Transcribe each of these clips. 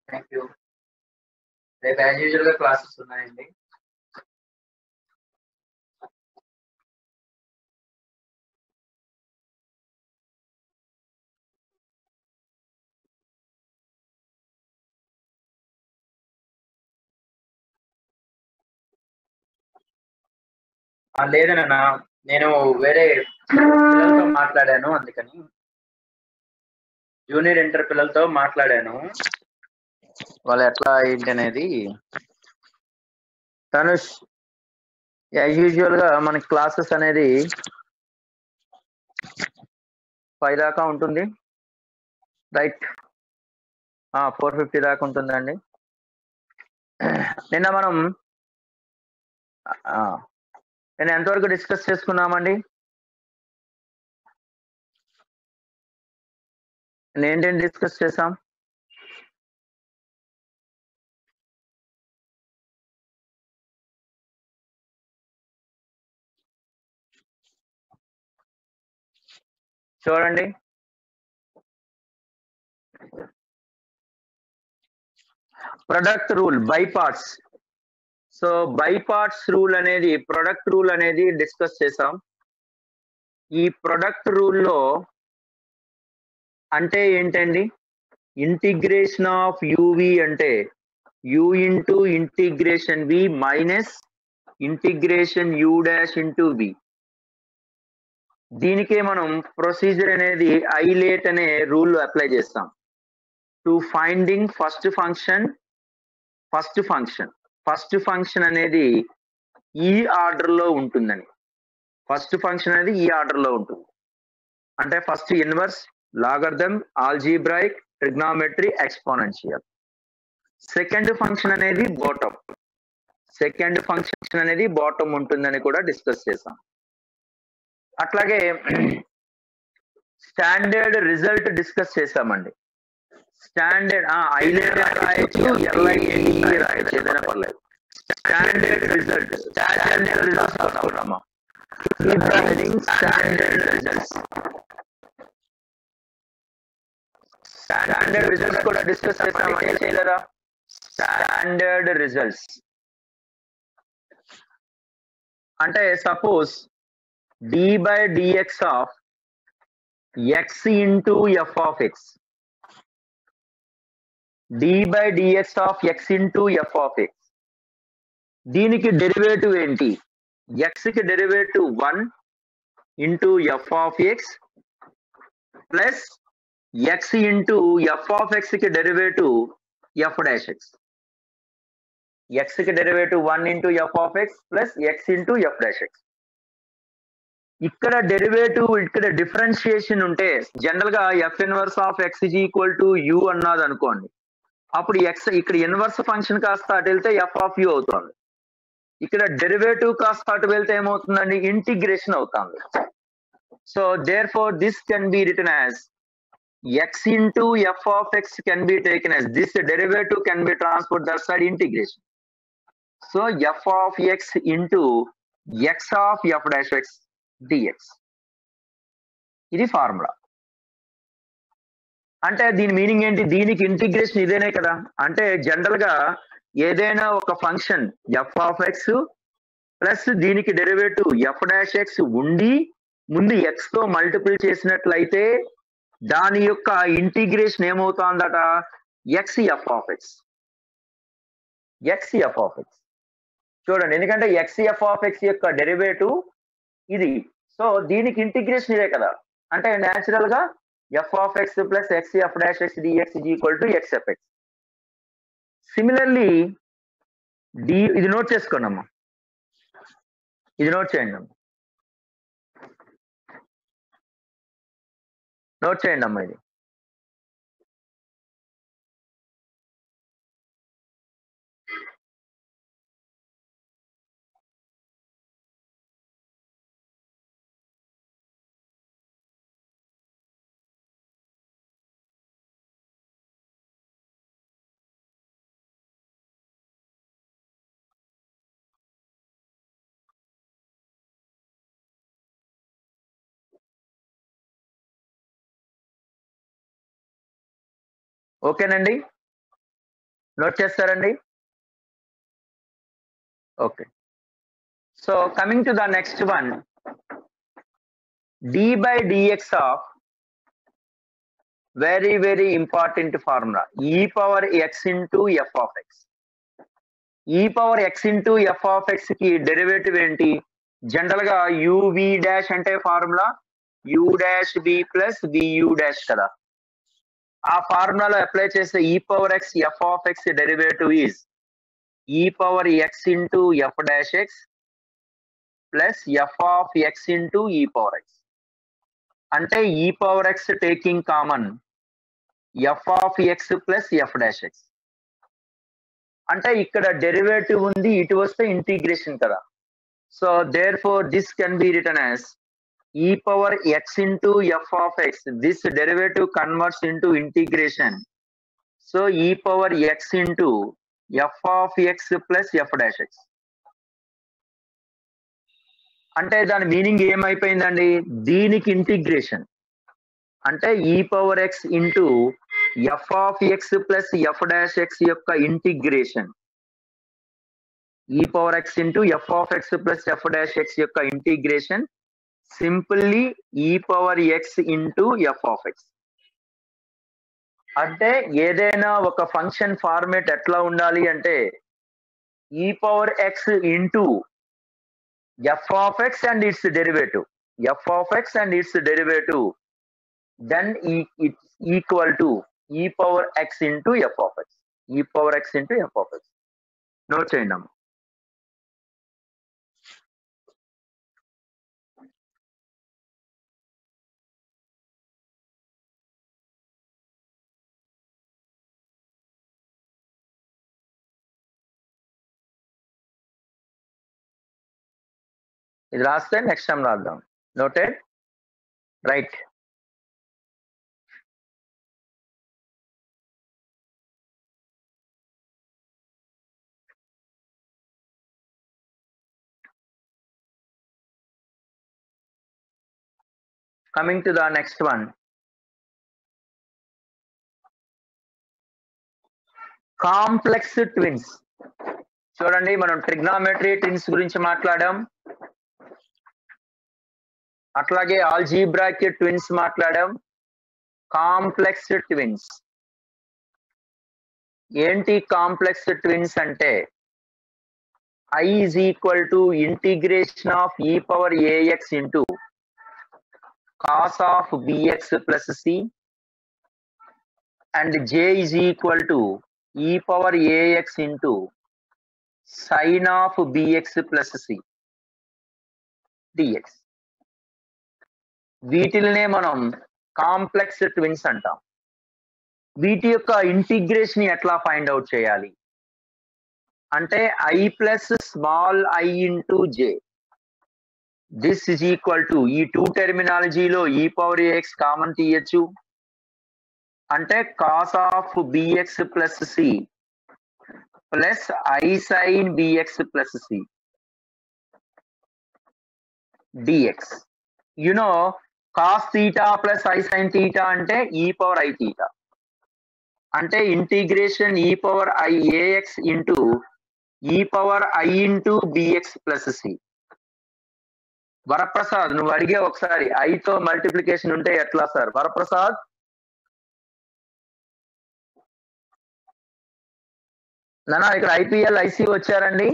Thank you రేపు as usual గా classes ఉన్నాయండి ఆ, లేదన్నా నేను వేరే పిల్లలతో మాట్లాడాను అందుకని జూనియర్ ఇంటర్ పిల్లలతో మాట్లాడాను వాళ్ళు ఎట్లా ఏంటి అనేది తనుష్ యాజ్ యూజువల్ గా మనకి క్లాసెస్ అనేది ఫైవ్ దాకా ఉంటుంది రైట్ ఫోర్ ఫిఫ్టీ దాకా ఉంటుందండి నిన్న మనం ఆ, నేను ఎంతవరకు డిస్కస్ చేసుకున్నామండి నేను ఏంటేంటి డిస్కస్ చేసాం చూడండి product rule by parts so by parts rule అనేది ప్రొడక్ట్ రూల్ అనేది డిస్కస్ చేసాం ఈ ప్రొడక్ట్ రూల్లో అంటే ఏంటండి ఇంటిగ్రేషన్ ఆఫ్ యువి అంటే U into integration we minus integration you dash into V దీనికే మనం ప్రొసీజర్ అనేది ఐలేట్ అనే రూల్ అప్లై చేస్తాం to finding first function first function first function అనేది ఈ ఆర్డర్ లో ఉంటుందని ఫస్ట్ ఫంక్షన్ అనేది ఈ ఆర్డర్ లో ఉంటుంది అంటే first inverse logarithm algebraic trigonometry exponential second function అనేది బాటమ్ సెకండ్ ఫంక్షన్ అనేది బాటమ్ ఉంటుందని కూడా డిస్కస్ చేసాం అట్లాగే స్టాండర్డ్ రిజల్ట్ డిస్కస్ చేసామండి స్టాండర్డ్ ఐలేట్ రాయొచ్చు ఎల్ఐఏ రాయొచ్చు ఏదైనా పర్లేదు స్టాండర్డ్ రిజల్ట్ స్టాండర్డ్ రిజల్ట్స్ అనుకున్నామా స్టాండర్డ్ రిజల్ట్స్ స్టాండర్డ్ రిజల్ట్స్ కూడా డిస్కస్ చేసామండి చేయలేరా స్టాండర్డ్ రిజల్ట్స్ అంటే suppose D by DX of X into F of X D by DX of X into F of X దీనికి derivative ఏంటి X కి derivative one into F of X plus X into F of X కి derivative F dash X X కి derivative one into F of X plus X into F dash X ఇక్కడ derivative ఇక్కడ differentiation ఉంటే general గా F inverse of X is equal to U అన్నది అనుకోండి అప్పుడు X ఇక్కడ ఇన్వర్స్ ఫంక్షన్ కాస్త అటు వెళ్తే ఎఫ్ ఆఫ్ యూ అవుతుంది ఇక్కడ డెరివేటివ్ కాస్త అటు వెళ్తే ఏమవుతుందండి ఇంటిగ్రేషన్ అవుతుంది so therefore this can be return as x into f of x can be taken as this derivative can be transferred that side integration. So f of x into x of f dash x dx. ఇది formula అంటే దీని meaning ఏంటి దీనికి integration ఇదేనే కదా అంటే general గా ఏదైనా ఒక function F of X plus దీనికి డెరివేటివ్ ఎఫ్ డాష్ ఎక్స్ ఉండి ముందు ఎక్స్ తో మల్టిపుల్ చేసినట్లయితే దాని యొక్క ఇంటిగ్రేషన్ ఏమవుతుందట XF of X XF of X చూడండి ఎందుకంటే ఎక్స్ఎఫ్ ఆఫ్ ఎక్స్ యొక్క డెరివేటివ్ ఇది సో దీనికి ఇంటిగ్రేషన్ ఇదే కదా అంటే న్యాచురల్ గా F of X plus XF dash X dx is equal to XF X similarly D ఇది నోట్ చేసుకోండి అమ్మా ఇది నోట్ చేయండి అమ్మా నోట్ చేయండి అమ్మా ఇది ఓకేనండి నోట్ చేస్తారండి okay so coming to the next one D by DX of very very important formula ఈ power X into F of X ఈ power X into F of X కి డెరివేటివ్ ఏంటి జనరల్ గా యువి డాష్ అంటే formula U dash B plus BU dash కదా ఆ ఫార్ములాలో apply చేస్తే E power X F of X derivative is ఈ power X into F dash X plus F of X into ఈ power X అంటే ఈ power X taking common F of X plus F dash X అంటే ఇక్కడ derivative ఉంది ఇటు వస్తే integration కదా so therefore this can be return as e power x into f of x this derivative converts into integration so e power x into f of x plus f dash x అంటే దాని meaning ఏమైపోయిందండి దీనికి integration అంటే ఈ power X into F of X plus F dash X యొక్క integration ఈ power X into F of X plus F dash X యొక్క integration simply E power X into F of X అంటే ఏదైనా ఒక function format ఎట్లా ఉండాలి అంటే ఈ power X into F of X and its derivative F of X and its derivative then it's equal to ఈ power X into F of X ఈ power X into F of X note చేయండి అమ్మ ఇది రాస్తే next time రాద్దాం noted right coming to the next one complex twins చూడండి మనం trigonometry twins గురించి మాట్లాడాం అట్లాగే ఆల్జీబ్రాకి ట్విన్స్ మాట్లాడాం కాంప్లెక్స్ ట్విన్స్ ఏంటి కాంప్లెక్స్ ట్విన్స్ అంటే I is equal to integration of ఈ power AX into cos of bx plus C and J is equal to ఈ power AX into sine of bx plus c d x వీటిల్నే మనం complex twins అంటాం వీటి యొక్క integration ఎట్లా find out చేయాలి అంటే I plus small i into J this is equal to ఈ టూ టెర్మినాలజీలో ఈ పవర్ ఏఎక్స్ కామన్ తీయచ్చు అంటే cos of bx plus c plus i sine b x plus c d x you know cos theta plus i sine theta అంటే ఈ power i theta అంటే integration ఈ power i a x into ఈ power i into b x plus c Varaprasad నువ్వు అడిగే ఒకసారి ఐతో multiplication ఉంటే ఎట్లా సార్ వరప్రసాద్ నానా ఇక్కడ ఐపీఎల్ ఐసి వచ్చారండి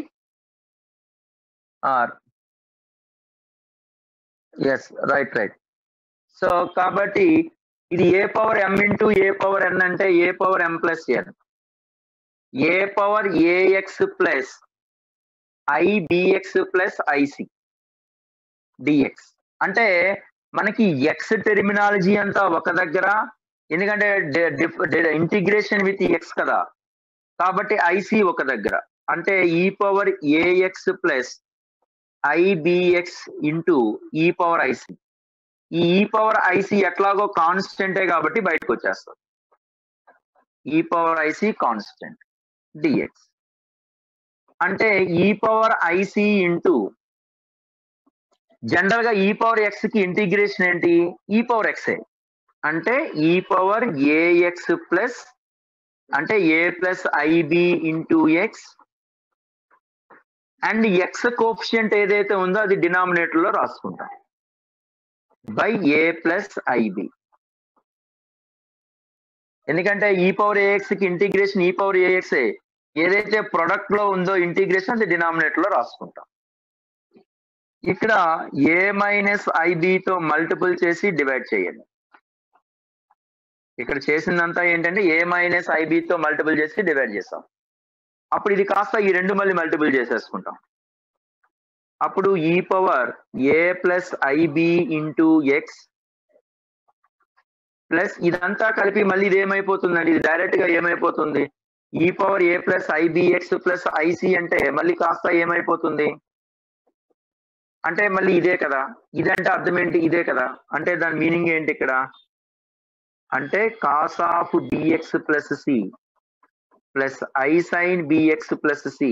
ఎస్ రైట్ రైట్ సో కాబట్టి ఇది a power m into a power n అంటే a power m plus n a power a x plus i b x plus i c d x అంటే మనకి ఎక్స్ టెర్మినాలజీ అంతా ఒక దగ్గర ఎందుకంటే ఇంటిగ్రేషన్ విత్ ఎక్స్ కదా కాబట్టి ఐసి ఒక దగ్గర అంటే ఈ power a x plus i b x into ఈ power i c e e power IC ఎట్లాగో కాన్స్టెంటే కాబట్టి బయటకు వచ్చేస్తుంది ఈ పవర్ ఐసి కాన్స్టెంట్ డిఎక్స్ అంటే ఈ పవర్ ఐసి ఇంటూ జనరల్ గా ఈ పవర్ ఎక్స్ కి ఇంటిగ్రేషన్ ఏంటి ఈ పవర్ ఎక్సే అంటే ఈ పవర్ ఏఎక్స్ ప్లస్ అంటే a plus i b into x and x coefficient ఏదైతే ఉందో అది డినామినేటర్ లో రాసుకుంటాం బై ఏ ప్లస్ ఐబి ఎందుకంటే ఈ పవర్ ఏఎక్స్ కి ఇంటిగ్రేషన్ ఈ పవర్ ఏఎక్స్ ఏదైతే ప్రొడక్ట్ లో ఉందో ఇంటిగ్రేషన్ అది డినామినేటర్ లో రాసుకుంటాం ఇక్కడ ఏ మైనస్ ఐబితో మల్టిపుల్ చేసి డివైడ్ చేయండి ఇక్కడ చేసిందంతా ఏంటంటే ఏ మైనస్ ఐబితో మల్టిపుల్ చేసి డివైడ్ చేస్తాం అప్పుడు ఇది కాస్త ఈ రెండు మళ్ళీ మల్టిపుల్ చేసేసుకుంటాం అప్పుడు e power a plus i b into x plus ఇదంతా కలిపి మళ్ళీ ఇది ఏమైపోతుందండి ఇది డైరెక్ట్ గా ఏమైపోతుంది e power a plus i b x plus i c అంటే మళ్ళీ కాస్త ఏమైపోతుంది అంటే మళ్ళీ ఇదే కదా ఇదంటే అర్థం ఏంటి ఇదే కదా అంటే దాని మీనింగ్ ఏంటి ఇక్కడ అంటే cos of bx plus c plus i sine b x plus c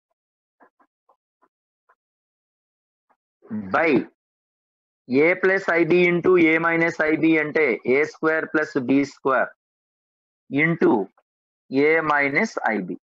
by a plus i b into a minus i b అంటే ఏ square plus B square into a minus i b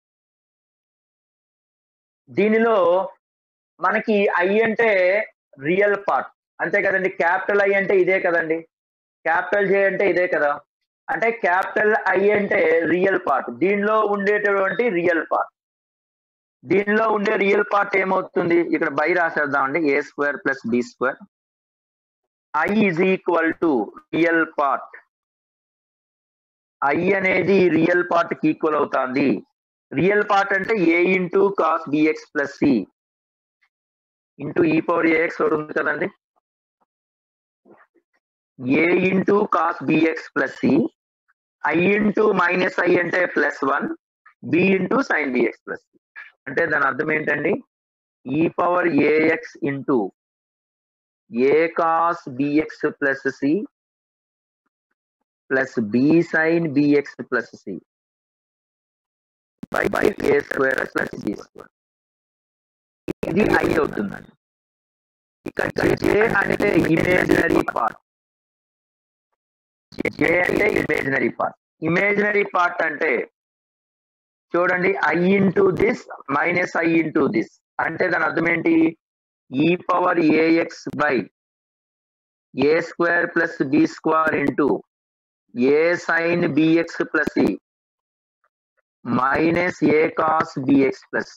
దీనిలో మనకి ఐ అంటే రియల్ పార్ట్ అంతే కదండి capital I అంటే ఇదే కదండి capital J అంటే ఇదే కదా అంటే క్యాపిటల్ ఐ అంటే రియల్ పార్ట్ దీనిలో ఉండేటటువంటి రియల్ పార్ట్ దీనిలో ఉండే రియల్ పార్ట్ ఏమవుతుంది ఇక్కడ బై రాసేద్దామండి a square plus B square I is equal to real part I అనేది రియల్ పార్ట్ కి ఈక్వల్ అవుతుంది రియల్ పార్ట్ అంటే a into cos b x plus c into ఈ పవర్ ఏఎక్స్ ఒకటి ఉంది కదండి a into cos b x plus c i into minus i అంటే plus one b into sine b x plus c అంటే దాని అర్థం ఏంటండి e power AX into a cos b x plus c plus b sine b x plus c by by A square plus B square ఇది I అవుతుందండి ఇక్కడ జే అంటే imaginary part జే అంటే imaginary part imaginary part అంటే చూడండి i into this minus i into this అంటే దాని అర్థం ఏంటి e power a x by A square plus B square into a sine b x plus e minus a cos b x plus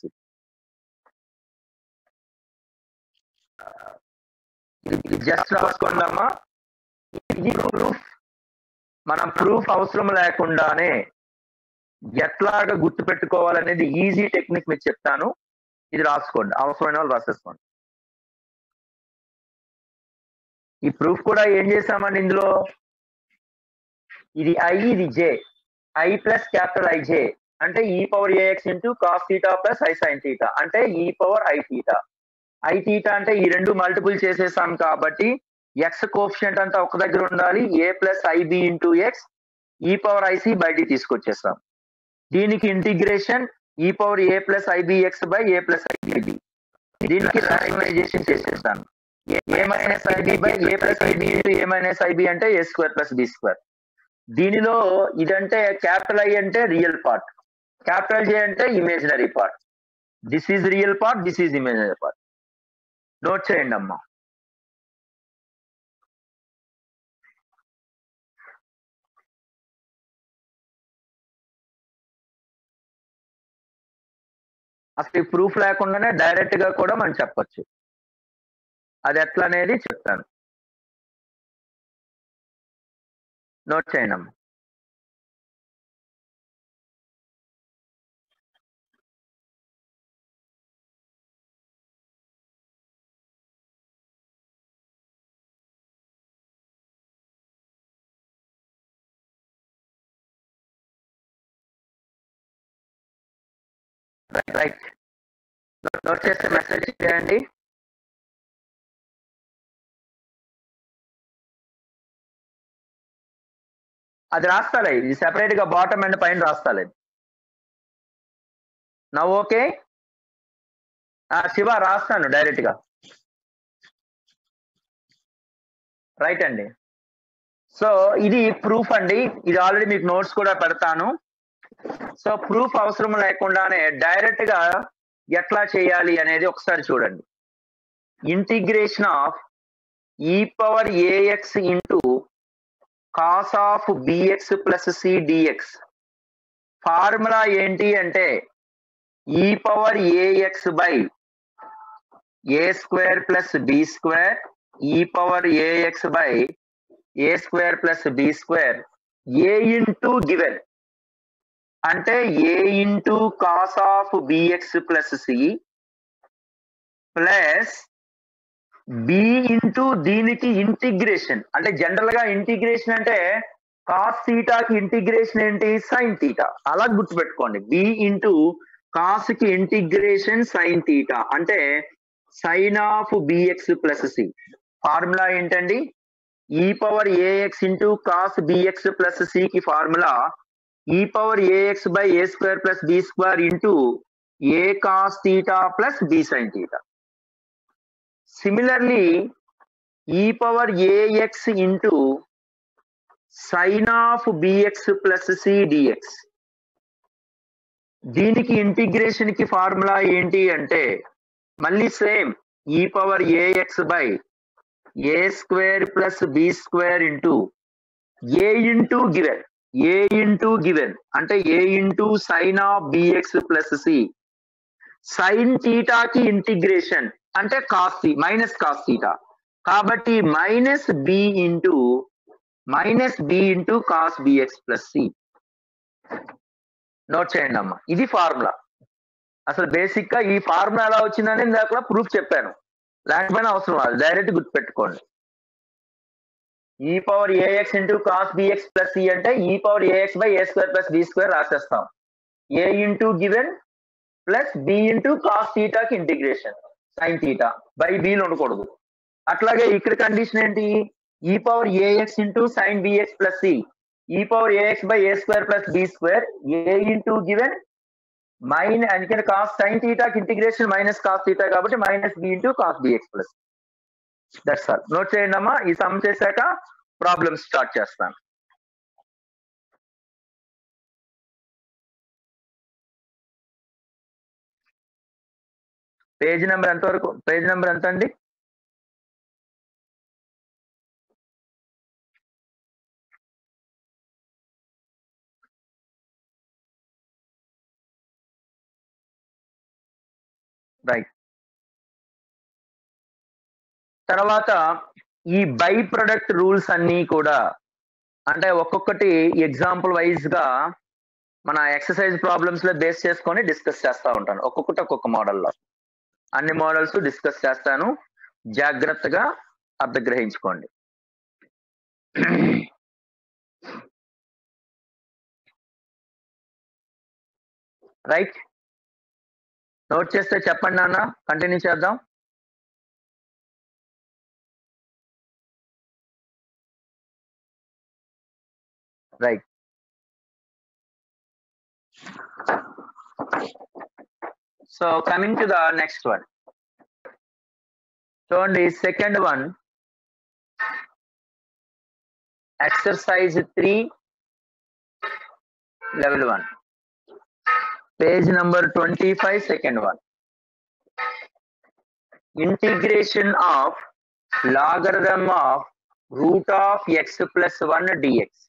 just రాసుకుందామా ఇది proof మనం proof అవసరం లేకుండానే ఎట్లాగా గుర్తు పెట్టుకోవాలనేది ఈజీ టెక్నిక్ మీకు చెప్తాను ఇది రాసుకోండి అవసరమైన వాళ్ళు రాసేసుకోండి ఈ ప్రూఫ్ కూడా ఏం చేసామండి ఇందులో ఇది ఐ ఇది J I plus capital I J అంటే ఈ power AX into cos theta plus i sine theta అంటే ఈ power i theta i theta అంటే ఈ రెండు మల్టిపుల్ చేసేసాం కాబట్టి ఎక్స్ కోఫిషియంట్ అంతా ఒక దగ్గర ఉండాలి a plus i b into x ఈ పవర్ ఐసి బయటికి తీసుకొచ్చేస్తాం దీనికి ఇంటిగ్రేషన్ ఈ power a plus i b x by a plus i b b దీనికి రాషనలైజేషన్ చేసేస్తాను a minus i b by a plus i b into a minus i b అంటే ఏ స్క్వేర్ ప్లస్ బి స్క్వేర్ దీనిలో ఇదంటే క్యాపిటల్ ఐ అంటే రియల్ పార్ట్ క్యాపిటల్ జే అంటే imaginary part this is real part this is imaginary part note చేయండి అమ్మా అసలు ఈ proof లేకుండానే డైరెక్ట్ గా కూడా మనం చెప్పొచ్చు అది ఎట్లా అనేది చెప్తాను నోట్ చేయండి అమ్మా రైట్ నోట్ చేస్తే మెసేజ్ చేయండి అది రాస్తాలే ఇది సెపరేట్ గా బాటమ్ అండ్ పైన రాస్తాలే నా ఓకే శివ రాస్తాను డైరెక్ట్ గా రైట్ అండి సో ఇది ప్రూఫ్ అండి ఇది ఆల్రెడీ మీకు నోట్స్ కూడా పెడతాను సో ప్రూఫ్ అవసరం లేకుండానే డైరెక్ట్ గా ఎట్లా చేయాలి అనేది ఒకసారి చూడండి ఇంటిగ్రేషన్ ఆఫ్ ఈ power AX into cos of bx plus c d x formula ఏంటి అంటే ఈ power a x by A square plus B square e power a x by A square plus B square a into given అంటే a into cos of bx plus c plus b into దీనికి integration అంటే general గా integration అంటే cos థీటాకి integration ఏంటి sine theta అలా గుర్తుపెట్టుకోండి b into cos కి ఇంటిగ్రేషన్ సైన్ థీటా అంటే sine of bx plus c formula ఏంటండి e power AX into cos b x plus c కి ఫార్ములా ఈ power a x by A square plus B square into a cos theta plus b sine theta similarly e power AX into sine of bx plus c d x దీనికి integration కి formula ఏంటి అంటే మళ్ళీ same e power a x by A square plus B square into a into given a into given అంటే a into sine of bx plus c sine థీటాకి integration అంటే cos minus cos theta కాబట్టి minus b into minus b into cos b x plus c note చేయండి అమ్మా ఇది formula అసలు basic గా ఈ ఫార్ములా ఎలా వచ్చిందని ఇందాక ప్రూఫ్ చెప్పాను లేకపోయినా అవసరం లేదు డైరెక్ట్ గుర్తుపెట్టుకోండి e power AX into cos b x plus c అంటే ఈ power a x by A square plus B square రాసేస్తాం a into given plus b into cos థీటాకి ఇంటిగ్రేషన్ సైన్ థీటా బై బీలు ఉండకూడదు అట్లాగే ఇక్కడ కండిషన్ ఏంటి e power AX into sine b x plus c e power a x by A square plus B square a into given మైన్ అందుకని cos sine థీటాకి integration minus cos theta కాబట్టి minus b into cos b x plus that's all note చేయండి అమ్మా ఈ sum చేశాక problem start చేస్తాను page number ఎంత వరకు పేజ్ నెంబర్ ఎంత అండి రైట్ తర్వాత ఈ బై ప్రొడక్ట్ రూల్స్ అన్నీ కూడా అంటే ఒక్కొక్కటి ఎగ్జాంపుల్ వైజ్ గా మన ఎక్సర్సైజ్ ప్రాబ్లమ్స్ లో బేస్ చేసుకొని డిస్కస్ చేస్తా ఉంటాను ఒక్కొక్కటి ఒక్కొక్క మోడల్లో అన్ని మోడల్స్ డిస్కస్ చేస్తాను జాగ్రత్తగా అర్థగ్రహించుకోండి రైట్ నోట్ చేస్తే చెప్పండి నాన్న కంటిన్యూ చేద్దాం right so coming to the next one చూడండి second one exercise three level one page number twenty five second one integration of logarithm of root of X plus one d x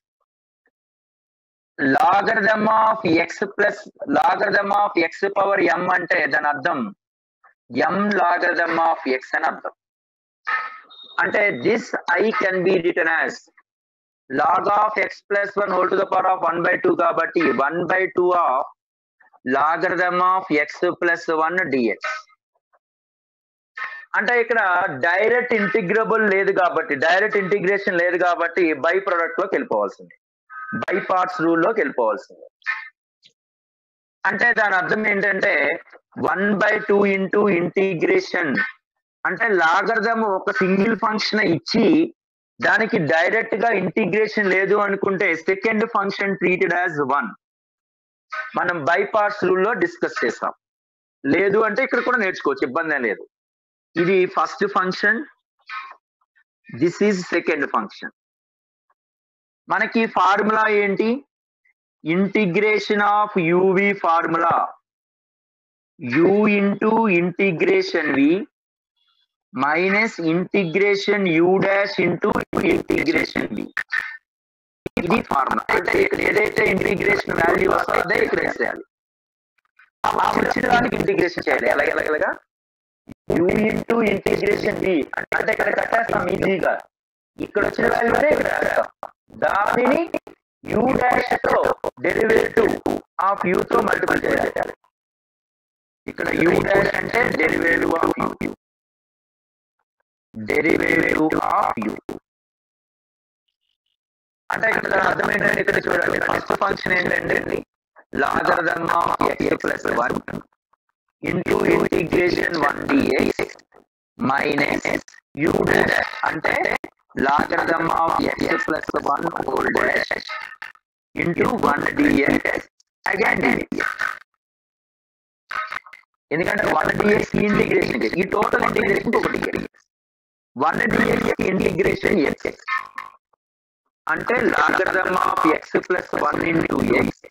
logarithm of X plus logarithm of x power m అంటే దాని అర్థం ఎం logarithm of X అని అర్థం అంటే this I can be return as log of X plus one whole to the power of one by two కాబట్టి one by two of logarithm of X plus one d x అంటే ఇక్కడ direct integrable లేదు కాబట్టి direct integration లేదు కాబట్టి by product లోకి వెళ్ళిపోవాల్సింది by parts rule లోకి వెళ్ళిపోవాల్సింది అంటే దాని అర్థం ఏంటంటే one by two into integration అంటే లాగర్థం ఒక సింగిల్ ఫంక్షన్ ఇచ్చి దానికి డైరెక్ట్ గా ఇంటిగ్రేషన్ లేదు అనుకుంటే second function treated as one మనం బై పార్ట్స్ రూల్ లో డిస్కస్ చేస్తాం లేదు అంటే ఇక్కడ కూడా నేర్చుకోవచ్చు ఇబ్బంది ఏం లేదు ఇది first function this is second function మనకి ఫార్ములా ఏంటి integration of u v formula u into integration we minus integration you dash into integration v ఇది ఫార్ములా అంటే ఇక్కడ ఏదైతే ఇంటిగ్రేషన్ వాల్యూ వస్తుందో ఇక్కడ వేసేయాలి ఆ వచ్చిన దానికి ఇంటిగ్రేషన్ చేయాలి ఎలాగ ఎలాగలగా యు ఇంటూ ఇంటిగ్రేషన్ బి అంటే ఇక్కడ కట్టేస్తాం ఈజీగా ఇక్కడ వచ్చిన వాల్యూనే ఇక్కడ వేస్తాం దానిని యు డాష్ తో డెరివేటివ్ ఆఫ్ యూ తో మల్టిపుల్ చేయాలి ఇక్కడ యు డాష్ అంటే derivative of u derivative of u అంటే ఇక్కడ దాని అర్థం ఏంటంటే ఇక్కడ చూడండి ఫస్ట్ ఫంక్షన్ ఏంటంటే logarithm of X plus one into integration one dx minus u dash అంటే logarithm of X plus one whole dash into one d x again d x ఎందుకంటే వన్ డిఎక్స్ ఇంటిగ్రేషన్ ఈ టోటల్ ఇంటిగ్రేషన్ ఒక d x one d x integration X అంటే logarithm of X plus one into x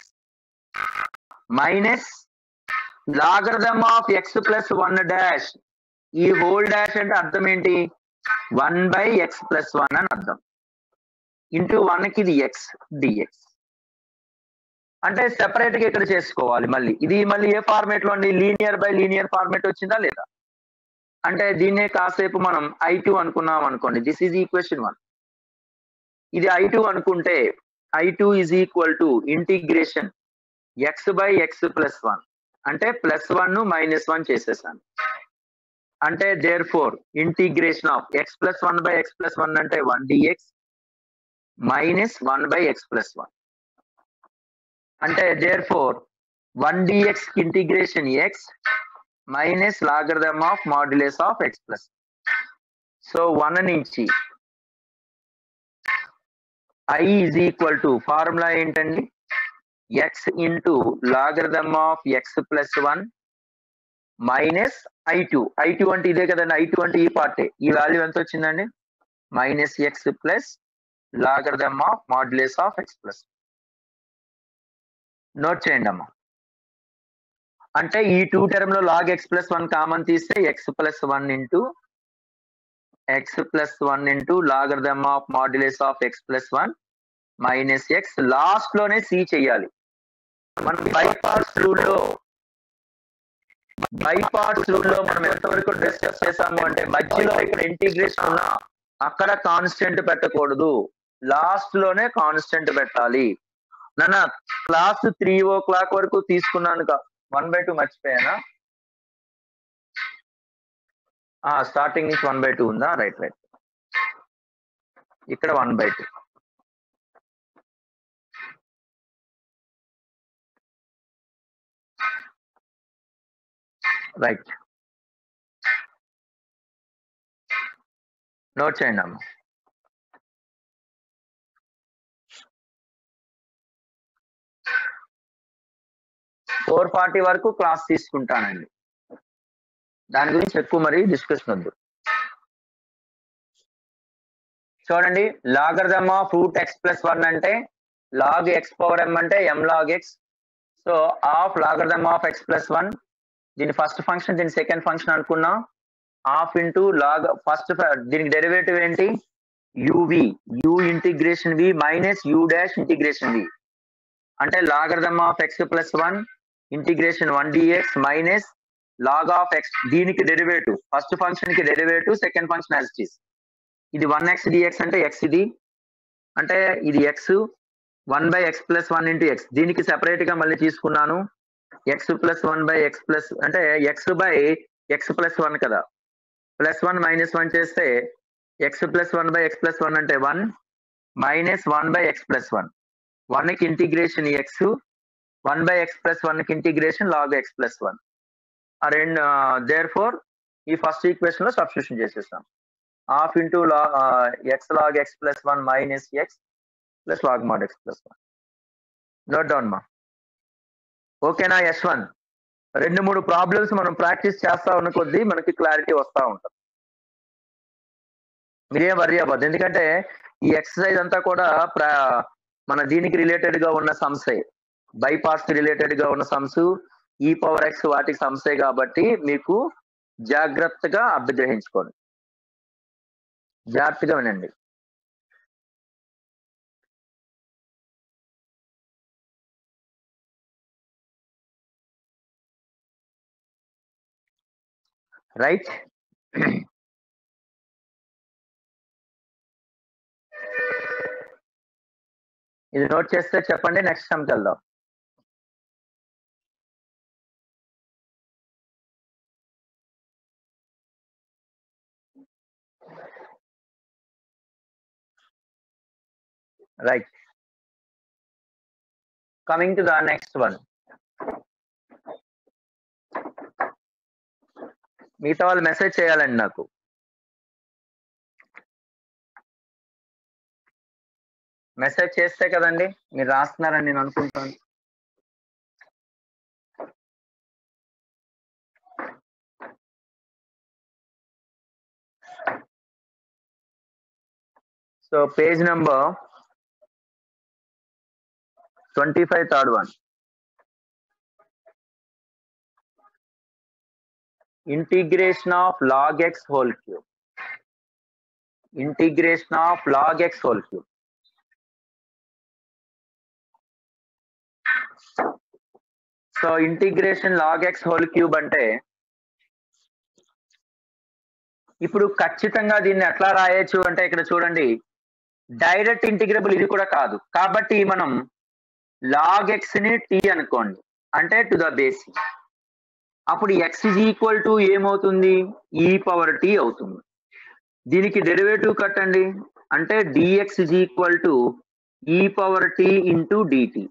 minus logarithm of X plus one dash ఈ whole dash అంటే అర్థం ఏంటి one by x plus one అని అర్థం into one కి ఇది ఎక్స్ డిఎక్స్ అంటే సెపరేట్ గా ఇక్కడ చేసుకోవాలి మళ్ళీ ఇది మళ్ళీ ఏ ఫార్మేట్ లో అండి లీనియర్ బై లీనియర్ ఫార్మేట్ వచ్చిందా లేదా అంటే దీన్నే కాసేపు మనం ఐ టూ అనుకున్నాం అనుకోండి దిస్ ఈజ్ ఈక్వేషన్ వన్ ఇది ఐ టూ అనుకుంటే I two is equal to integration x by x plus one అంటే ప్లస్ వన్ మైనస్ వన్ చేసేసాను అంటే therefore integration of X plus one by x plus one అంటే one dx minus one by x plus one అంటే therefore one d x integration x minus logarithm of modulus of X plus so one నుంచి I is equal to formula ఏంటండి x into logarithm of X plus one minus I two I two అంటే ఇదే కదండి I two అంటే ఈ పార్టే ఈ value ఎంత వచ్చిందండి minus x plus logarithm of modulus of X plus note చేయండి అమ్మా అంటే ఈ టూ టర్మ్ లో log x plus one common తీస్తే x plus one into x plus one into logarithm of modulus of X plus one minus x last లోనే c చెయ్యాలి మనం by parts rule లో బైపాస్ రూల్ లో మనం ఎంతవరకు డిస్కస్ చేసాము అంటే మధ్యలో ఇక్కడ ఇంటిగ్రేషన్ ఉన్నా అక్కడ కాన్స్టెంట్ పెట్టకూడదు లాస్ట్ లోనే కాన్స్టెంట్ పెట్టాలి నన్న క్లాస్ త్రీ ఓ క్లాక్ వరకు తీసుకున్నాను వన్ బై టూ మర్చిపోయానా స్టార్టింగ్ నుంచి వన్ బై టూ ఉందా రైట్ రైట్ ఇక్కడ one by two right note చేయండి అమ్మ ఫోర్ ఫార్టీ వరకు క్లాస్ తీసుకుంటానండి దాని గురించి ఎక్కువ మరి డిస్కషన్ వద్దు చూడండి logarithm of root x plus one అంటే లాగ్ ఎక్స్ పవర్ ఎం అంటే m log x so of logarithm of X plus one దీని ఫస్ట్ ఫంక్షన్ దీని సెకండ్ ఫంక్షన్ అనుకున్నాం హాఫ్ ఇంటూ లాగ్ ఫస్ట్ దీనికి డెరివేటివ్ ఏంటి యువి యు ఇంటిగ్రేషన్ వి minus u dash integration v అంటే logarithm of X plus one integration one dx minus log of X దీనికి derivative first function కి derivative second function as it is ఇది one x dx అంటే x ఇది అంటే ఇది x one by x plus one into x దీనికి separate గా మళ్ళీ తీసుకున్నాను x plus one by x plus అంటే x by x plus one కదా ప్లస్ వన్ మైనస్ వన్ చేస్తే x plus one by x plus one అంటే one minus one by x plus one one కి integration x one by x plus one కి integration log x plus one ఆ రెండు therefore ఈ first equation లో substitution చేసేస్తాం half into log x log x plus one minus x plus log mod x plus one note down మా ఓకేనా yes one రెండు మూడు ప్రాబ్లమ్స్ మనం ప్రాక్టీస్ చేస్తా ఉన్న కొద్దీ మనకి క్లారిటీ వస్తూ ఉంటుంది మీరేం వర్రీ అవ్వద్దు ఎందుకంటే ఈ ఎక్సర్సైజ్ అంతా కూడా మన దీనికి రిలేటెడ్ గా ఉన్న సంస్థ బైపాస్ రిలేటెడ్ గా ఉన్న సమ్స్ ఈ పవర్ ఎక్స్ వాటికి సమ్సే కాబట్టి మీకు జాగ్రత్తగా అభ్యగ్రహించుకోండి జాగ్రత్తగా వినండి రైట్ ఇది నోట్ చేస్తే చెప్పండి నెక్స్ట్ సమ్కి వెళ్దాం right coming to the next one మిగతా వాళ్ళు మెసేజ్ చేయాలండి నాకు మెసేజ్ చేస్తే కదండి మీరు రాస్తున్నారని నేను అనుకుంటాను so page number twenty five third one integration of log x whole cube integration of log x whole cube so integration log x whole cube అంటే ఇప్పుడు ఖచ్చితంగా దీన్ని ఎట్లా రాయొచ్చు అంటే ఇక్కడ చూడండి డైరెక్ట్ ఇంటిగ్రబుల్ ఇది కూడా కాదు కాబట్టి మనం లాగ్ ఎక్స్ ని టీ అనుకోండి అంటే టు ద బేసిక్ అప్పుడు ఎక్స్ ఇజ్ ఈక్వల్ టు ఏమవుతుంది ఈ పవర్ టీ అవుతుంది దీనికి డెరివేటివ్ కట్టండి అంటే డిఎక్స్ ఇజ్ ఈక్వల్ టు ఈ పవర్ టీ ఇంటూ డిటి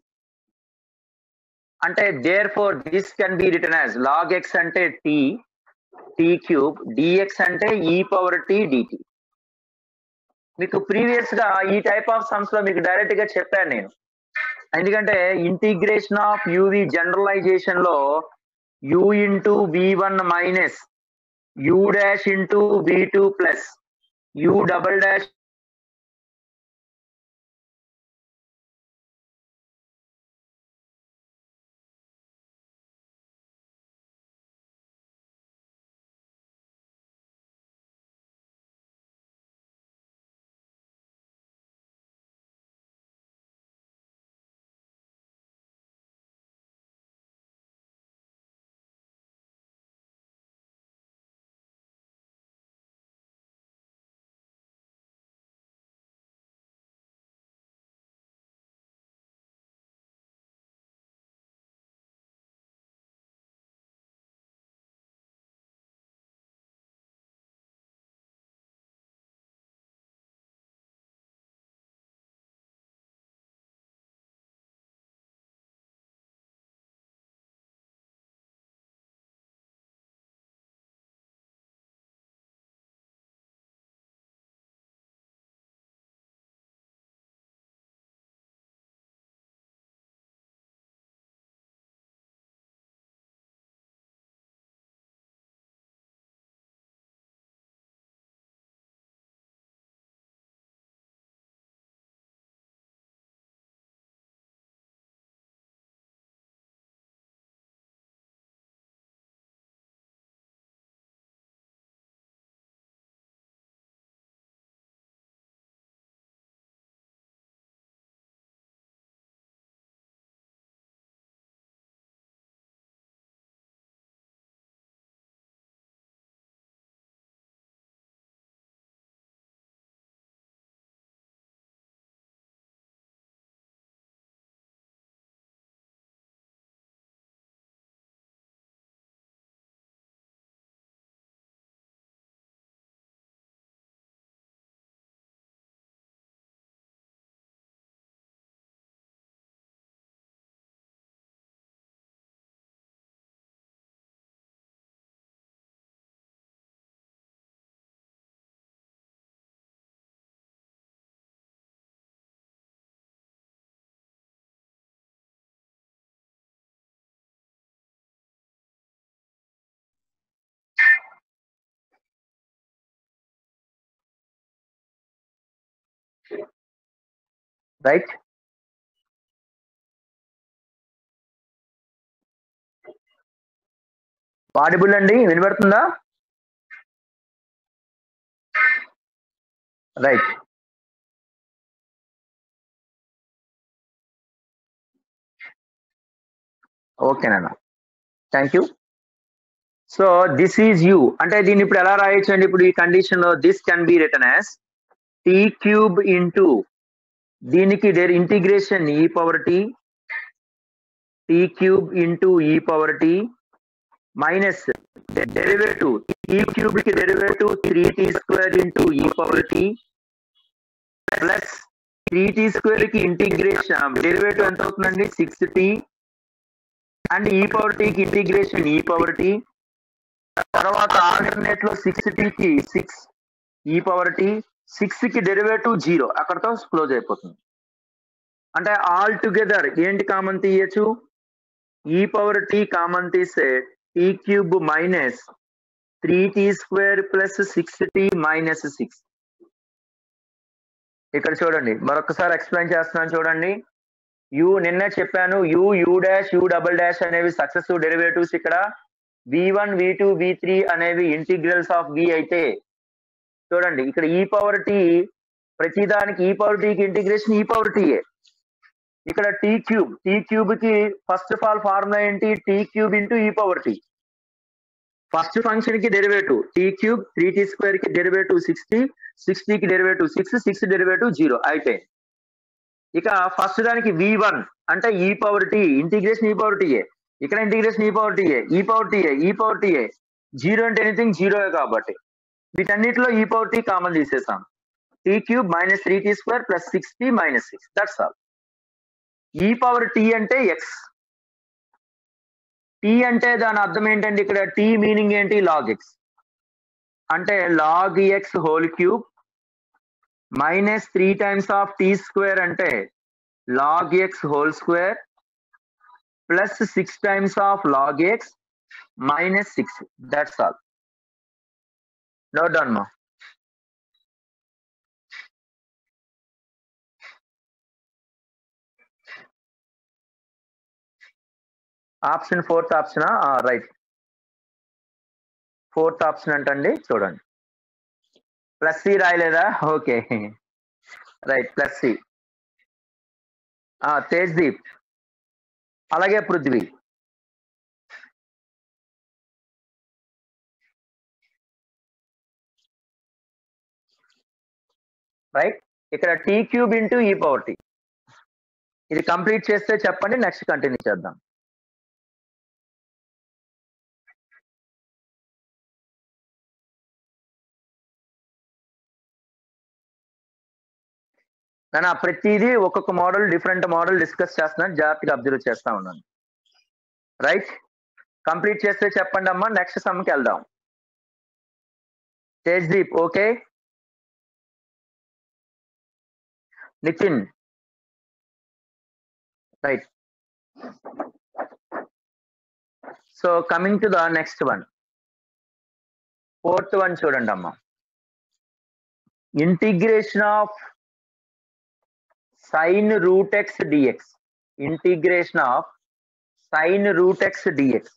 అంటే therefore this can be return as log x అంటే టీ టీ క్యూబ్ డిఎక్స్ అంటే ఈ పవర్ టీ డిటి మీకు ప్రీవియస్ గా ఈ టైప్ ఆఫ్ సమ్స్ లో మీకు డైరెక్ట్ గా చెప్పాను నేను ఎందుకంటే ఇంటిగ్రేషన్ ఆఫ్ యూవి జనరలైజేషన్ లో u into v1 minus u dash into v2 plus u double dash right audible అండి వినబడుతుందా రైట్ ఓకేనన్నా thank you so this is u అంటే దీన్ని ఇప్పుడు ఎలా రాయొచ్చు అండి ఇప్పుడు ఈ కండిషన్ లో this can be return as t cube into దీనికి ఇంటిగ్రేషన్ ఈ power t t cube into ఈ పవర్ టీ మైనస్ డెరివేటివ్ ఈ క్యూబ్ కి derivative three t square into ఈ power t plus three t square కి integration derivative ఎంత అవుతుందండి six t and e power టీకి ఇంటిగ్రేషన్ ఈ పవర్ టీ తర్వాత ఆల్టర్నేట్ లో సిక్స్ టీకి six e power t six కి డెరివేటివ్ జీరో అక్కడతో క్లోజ్ అయిపోతుంది అంటే ఆల్ టుగెదర్ ఏంటి కామన్ తీయచ్చు ఈ పవర్ టీ కామన్ తీసే t cube minus three t square plus six t minus six ఇక్కడ చూడండి మరొకసారి ఎక్స్ప్లెయిన్ చేస్తున్నాను చూడండి యూ నిన్నే చెప్పాను u u dash u double dash అనేవి సక్సెసివ్ డెరివేటివ్స్ ఇక్కడ v one v two v three అనేవి ఇంటిగ్రల్స్ ఆఫ్ వి అయితే చూడండి ఇక్కడ ఈ పవర్ టీ ప్రతిదానికి ఈ పవర్ టీకి ఇంటిగ్రేషన్ ఈ పవర్ టీయే ఇక్కడ టీ క్యూబ్ టీ క్యూబ్ కి ఫస్ట్ ఆఫ్ ఆల్ ఫార్ములా ఏంటి టీ క్యూబ్ ఇంటూ ఈ పవర్ టీ ఫస్ట్ ఫంక్షన్ కి derivative t cube three t square కి డెరివేటివ్ సిక్స్టీ సిక్స్టీ కి derivative six six derivative zero అయితే ఇక ఫస్ట్ దానికి వి వన్ అంటే ఈ పవర్ టీ ఇంటిగ్రేషన్ ఈ పవర్ టీయే ఇక్కడ ఇంటిగ్రేషన్ ఈ పవర్ టీయే ఈ పవర్ టీయే ఈ పవర్ టీయే జీరో అంటే ఎనీథింగ్ జీరో కాబట్టి వీటన్నిటిలో ఈ పవర్ టీ కామన్ తీసేసాం t cube minus three t square plus six t minus six that's all e power t అంటే ఎక్స్ టీ అంటే దాని అర్థం ఏంటంటే ఇక్కడ టీ మీనింగ్ ఏంటి లాగ్ ఎక్స్ అంటే log x whole cube minus three times of t square అంటే log x whole square plus six times of log x minus six that's all note down మా option fourth option right fourth option అంటండి చూడండి plus c రాయలేదా okay right plus c Tejdeep అలాగే Prithvi right ఇక్కడ t cube into ఈ power t ఇది complete చేస్తే చెప్పండి నెక్స్ట్ కంటిన్యూ చేద్దాం నేను ప్రతిదీ ఒక్కొక్క మోడల్ డిఫరెంట్ మోడల్ డిస్కస్ చేస్తున్నాను జాగ్రత్తగా అబ్జర్వ్ చేస్తా ఉన్నాను రైట్ కంప్లీట్ చేస్తే చెప్పండి అమ్మా నెక్స్ట్ సమ్కి వెళ్దాం Tejdeep okay Nitin right so coming to the next one fourth one చూడండి అమ్మా integration of sin root x dx integration of sin root x dx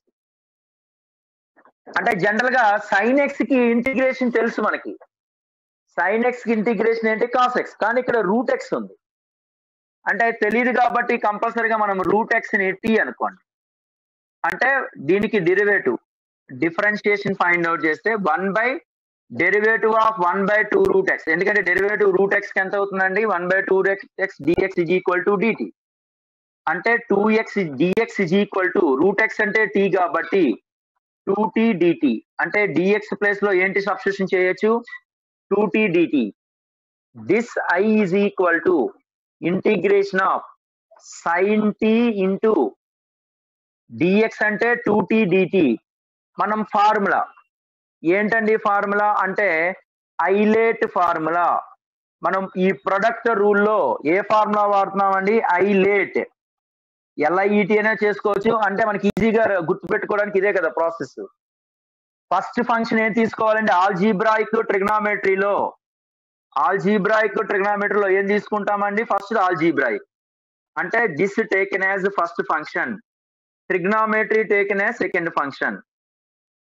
అంటే జనరల్ గా సైన్ ఎక్స్ కి ఇంటిగ్రేషన్ తెలుసు మనకి సైన్ ఎక్స్ కి ఇంటిగ్రేషన్ ఏంటి కాస్ ఎక్స్ కానీ ఇక్కడ రూట్ ఎక్స్ ఉంది అంటే తెలియదు కాబట్టి కంపల్సరీగా మనం రూట్ ఎక్స్ ని టీ అనుకోండి అంటే దీనికి డెరివేటివ్ డిఫరెన్షియేషన్ ఫైండ్ అవుట్ చేస్తే one by derivative of one by two root x ఎందుకంటే డెరివేటివ్ రూట్ ఎక్స్ ఎంత అవుతుందండి one by two x dx is equal to dt అంటే two x dx is equal to root x అంటే t కాబట్టి two t dt అంటే dx place లో ఏంటి substitution చేయొచ్చు two t dt this I is equal to integration of sin t into dx అంటే two t dt మనం formula ఏంటండి formula అంటే ఐలేట్ ఫార్ములా మనం ఈ ప్రొడక్ట్ రూల్లో ఏ ఫార్ములా వాడుతున్నామండి ఐలేట్ ఎల్ఐఈటి అనే చేసుకోవచ్చు అంటే మనకి ఈజీగా గుర్తుపెట్టుకోవడానికి ఇదే కదా ప్రాసెస్ ఫస్ట్ ఫంక్షన్ ఏం తీసుకోవాలంటే ఆల్జీబ్రాయిక్ ట్రిగ్నామెట్రీలో ఆల్జీబ్రాయిక్ ట్రిగ్నామెట్రీలో ఏం తీసుకుంటామండి ఫస్ట్ ఆల్జీబ్రాయిక్ అంటే this taken as first function trigonometry taken as second function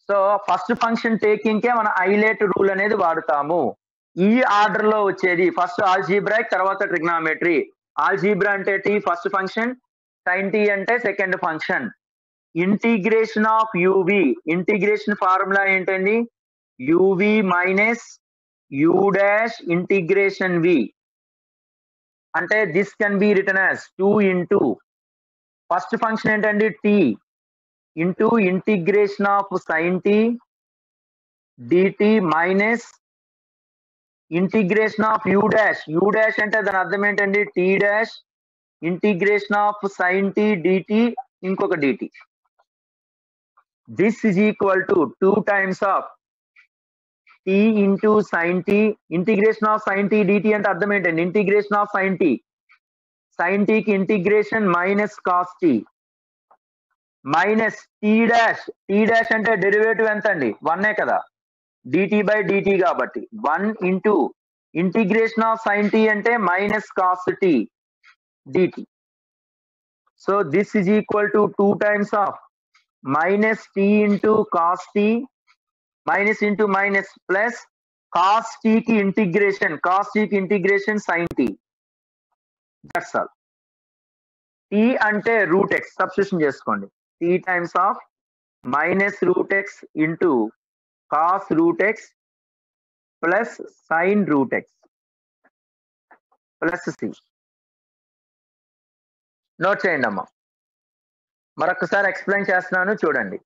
so first function taking కే మన ఐలేట్ రూల్ అనేది వాడుతాము ఈ ఆర్డర్ లో వచ్చేది ఫస్ట్ ఆల్జీబ్రాక్ తర్వాత ట్రిగ్నామెట్రీ ఆల్జీబ్రా అంటే t first function sin t అంటే second function integration of uv integration formula ఏంటండి uv minus u dash integration v అంటే this can be return as two into first function ఏంటండి t into integration of sin t dt minus integration of u dash u dash అంటే దాని అర్థం ఏంటండి t dash integration of sin t dt ఇంకొక dt this is equal to two times of t into sin t integration of sin t dt అంటే అర్థం ఏంటండి integration of sin t sin టీకి integration minus cos t minus t dash t dash అంటే derivative ఎంత అండి వన్నే కదా dt by dt కాబట్టి one into integration of sin t అంటే minus cos t dt so this is equal to two times of minus t into cos t minus into minus plus cos టీకి integration cos టీకి integration sin t that's all t అంటే root x substitution చేసుకోండి t times of minus root x into cos root x plus sin root x plus c note చేయండి అమ్మా మరొకసారి explain చేస్తున్నాను చూడండి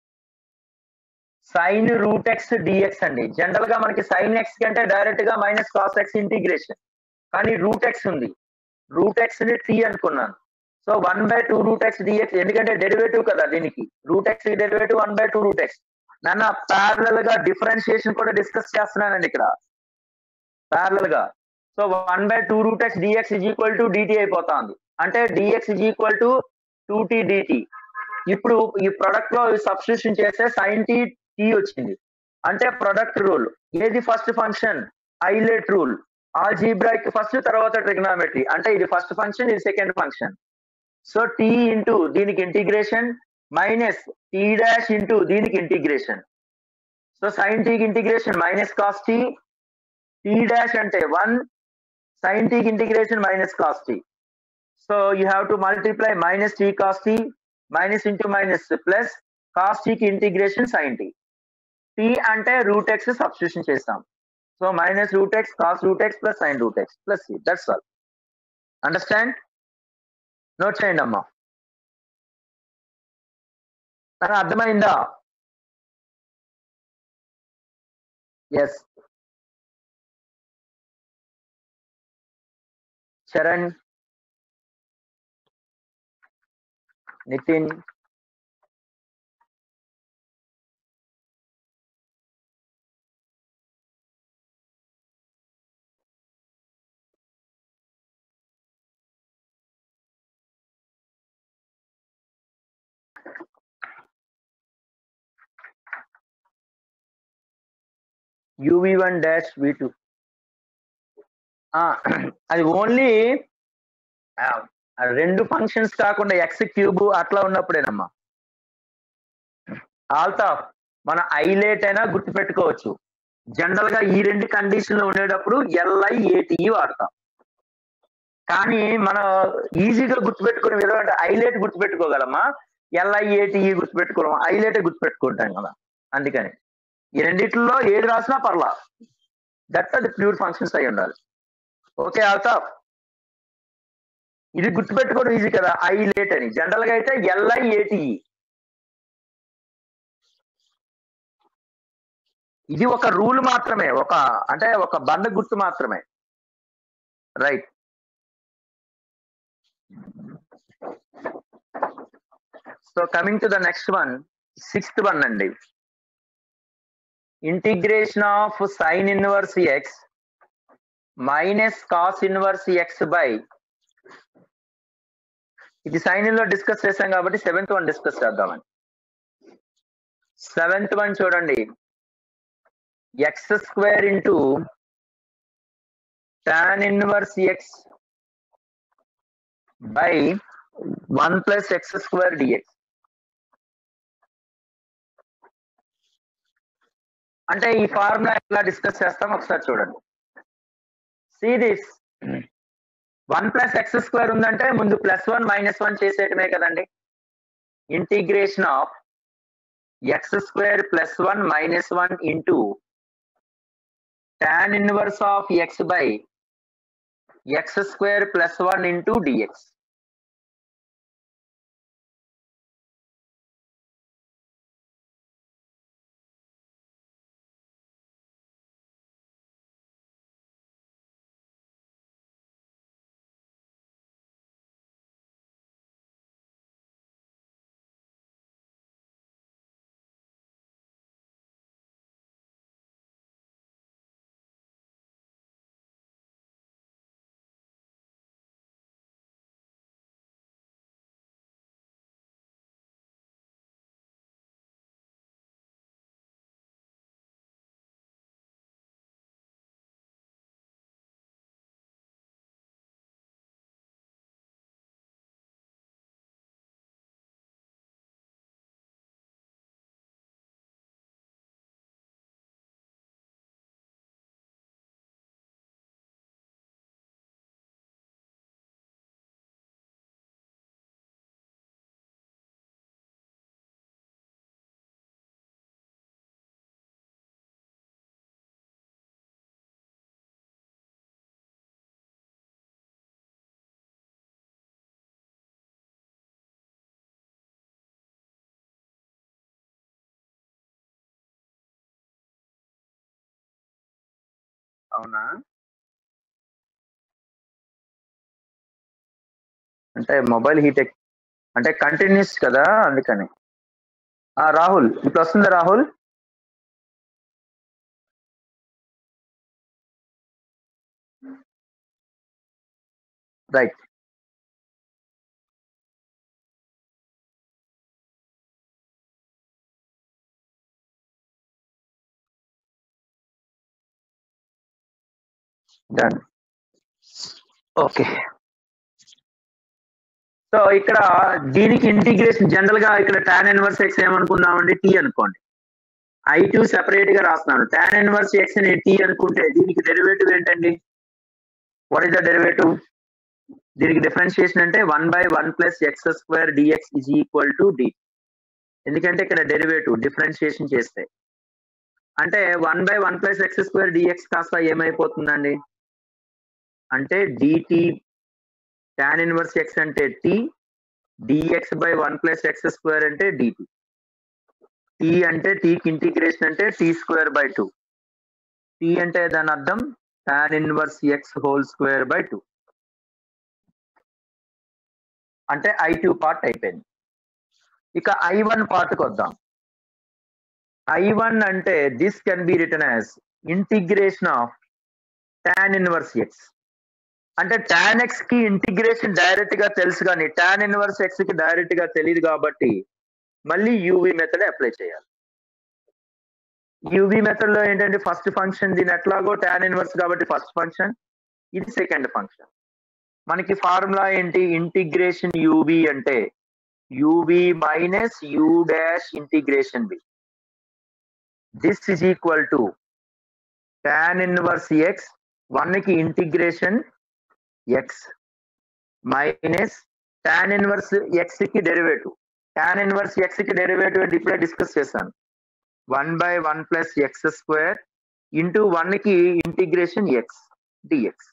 sin root x dx అండి general గా మనకి సైన్ ఎక్స్ కంటే డైరెక్ట్ గా మైనస్ కాస్ ఎక్స్ ఇంటిగ్రేషన్ కానీ రూట్ ఎక్స్ ఉంది రూట్ ఎక్స్ ని టీ అనుకున్నాను so one by two root x dx ఎందుకంటే డెరివేటివ్ కదా దీనికి root x derivative one by two root x నన్ను ప్యారలల్ గా డిఫరెన్షియేషన్ కూడా డిస్కస్ చేస్తున్నానండి ఇక్కడ ప్యారలల్ గా so one by two root x dx is equal to dt అయిపోతుంది అంటే dx is equal to two t DT ఇప్పుడు ఈ ప్రొడక్ట్ లో సబ్స్టిట్యూషన్ చేస్తే సైన్ టీ టీ వచ్చింది అంటే ప్రొడక్ట్ రూల్ ఏది first function ILATE rule algebraic first తర్వాత ట్రిగ్నామెట్రీ అంటే ఇది ఫస్ట్ ఫంక్షన్ ఇది second function so t into దీనికి integration minus t dash into దీనికి ఇంటిగ్రేషన్ సో సైన్ టీకి integration minus cos t t dash అంటే వన్ సైన్ టీకి integration minus cos t so you have to multiply minus t cos t minus into minus plus cos టీకి integration sin t t అంటే root x substitution చేస్తాం so minus root x cos root x plus sin root x plus c that's all understand note చేయండి అమ్మా నాకు అర్థమైందా yes Charan Nitin uv one dash v two అది only రెండు functions కాకుండా x cube అట్లా ఉన్నప్పుడేనమ్మా ఆల్తా మన ఐలేట్ అయినా గుర్తుపెట్టుకోవచ్చు జనరల్ గా ఈ రెండు కండిషన్ లో ఉండేటప్పుడు ఎల్ఐ ఏటీఈ వాడతాం కానీ మనం ఈజీగా గుర్తుపెట్టుకునే విధంగా అంటే ఐలేట్ గుర్తుపెట్టుకోగలమా ఎల్ఐ ఏటీఈ గుర్తుపెట్టుకోవడం ఐలేటే గుర్తుపెట్టుకుంటాం కదా అందుకని ఈ రెండిట్లో ఏది రాసినా పర్లా దట్ అది ప్యూర్ ఫంక్షన్స్ అయి ఉండాలి ఓకే ఆల్తాఫ్ ఇది గుర్తుపెట్టుకోవడం ఈజీ కదా ఐ లేట్ అని జనరల్ గా అయితే ఎల్ఐ ఏటీఈ ఇది ఒక రూల్ మాత్రమే ఒక అంటే ఒక బండ గుర్తు మాత్రమే right so coming to the next one sixth one అండి integration of sin inverse x minus cos inverse x by ఇది సైన్ లో డిస్కస్ చేశాం కాబట్టి సెవెంత్ వన్ డిస్కస్ చేద్దామని సెవెంత్ వన్ చూడండి x square into tan inverse x by one plus x square dx అంటే ఈ ఫార్ములా ఎట్లా డిస్కస్ చేస్తాం ఒకసారి చూడండి see this one plus x square ఉందంటే ముందు ప్లస్ వన్ మైనస్ వన్ చేసేయటమే కదండి integration of x square plus one minus one into tan inverse of x by x square plus one into dx అవునా అంటే mobile heat ఎక్ అంటే continuous కదా అందుకని ఆ రాహుల్ ఇప్పుడు వస్తుందా Rahul right done okay so ఇక్కడ దీనికి ఇంటిగ్రేషన్ జనరల్ గా ఇక్కడ టాన్ ఇన్వర్స్ ఎక్స్ ఏమనుకున్నామండి టీ అనుకోండి ఐ టూ సెపరేట్ గా రాస్తున్నాను టాన్ ఇన్వర్స్ ఎక్స్ ని టీ అనుకుంటే దీనికి డెరివేటివ్ ఏంటండి వాట్ ఇస్ ద డెరివేటివ్ దీనికి డిఫరెన్షియేషన్ అంటే one by one plus x square dx is equal to d ఎందుకంటే ఇక్కడ డెరివేటివ్ డిఫరెన్షియేషన్ చేస్తే అంటే one by one plus x square dx కాస్త ఏమైపోతుందండి అంటే డిటి tan ఇన్వర్స్ ఎక్స్ అంటే t dx by one plus x square అంటే dt t అంటే టీకి ఇంటిగ్రేషన్ అంటే t square by two t అంటే దాని అర్థం tan inverse x whole square by two అంటే ఐ టూ పార్ట్ అయిపోయింది ఇక ఐ వన్ పార్ట్కి వద్దాం ఐ వన్ అంటే this can be return as integration of tan inverse x అంటే tan ఎక్స్ కి ఇంటిగ్రేషన్ డైరెక్ట్ గా తెలుసు కానీ tan ఇన్వర్స్ ఎక్స్ కి డైరెక్ట్ గా తెలియదు కాబట్టి మళ్ళీ యూవి మెథడ్ అప్లై చేయాలి యూవి మెథడ్ లో ఏంటంటే ఫస్ట్ ఫంక్షన్ దీని ఎట్లాగో tan ఇన్వర్స్ కాబట్టి ఫస్ట్ ఫంక్షన్ ఇది సెకండ్ ఫంక్షన్ మనకి ఫార్ములా ఏంటి ఇంటిగ్రేషన్ యూవి అంటే uv minus u dash integration v this is equal to tan inverse x one కి integration x minus tan inverse x కి derivative tan inverse x కి derivative అంటే ఇప్పుడే discuss చేశాను one by one plus x square into one కి integration x dx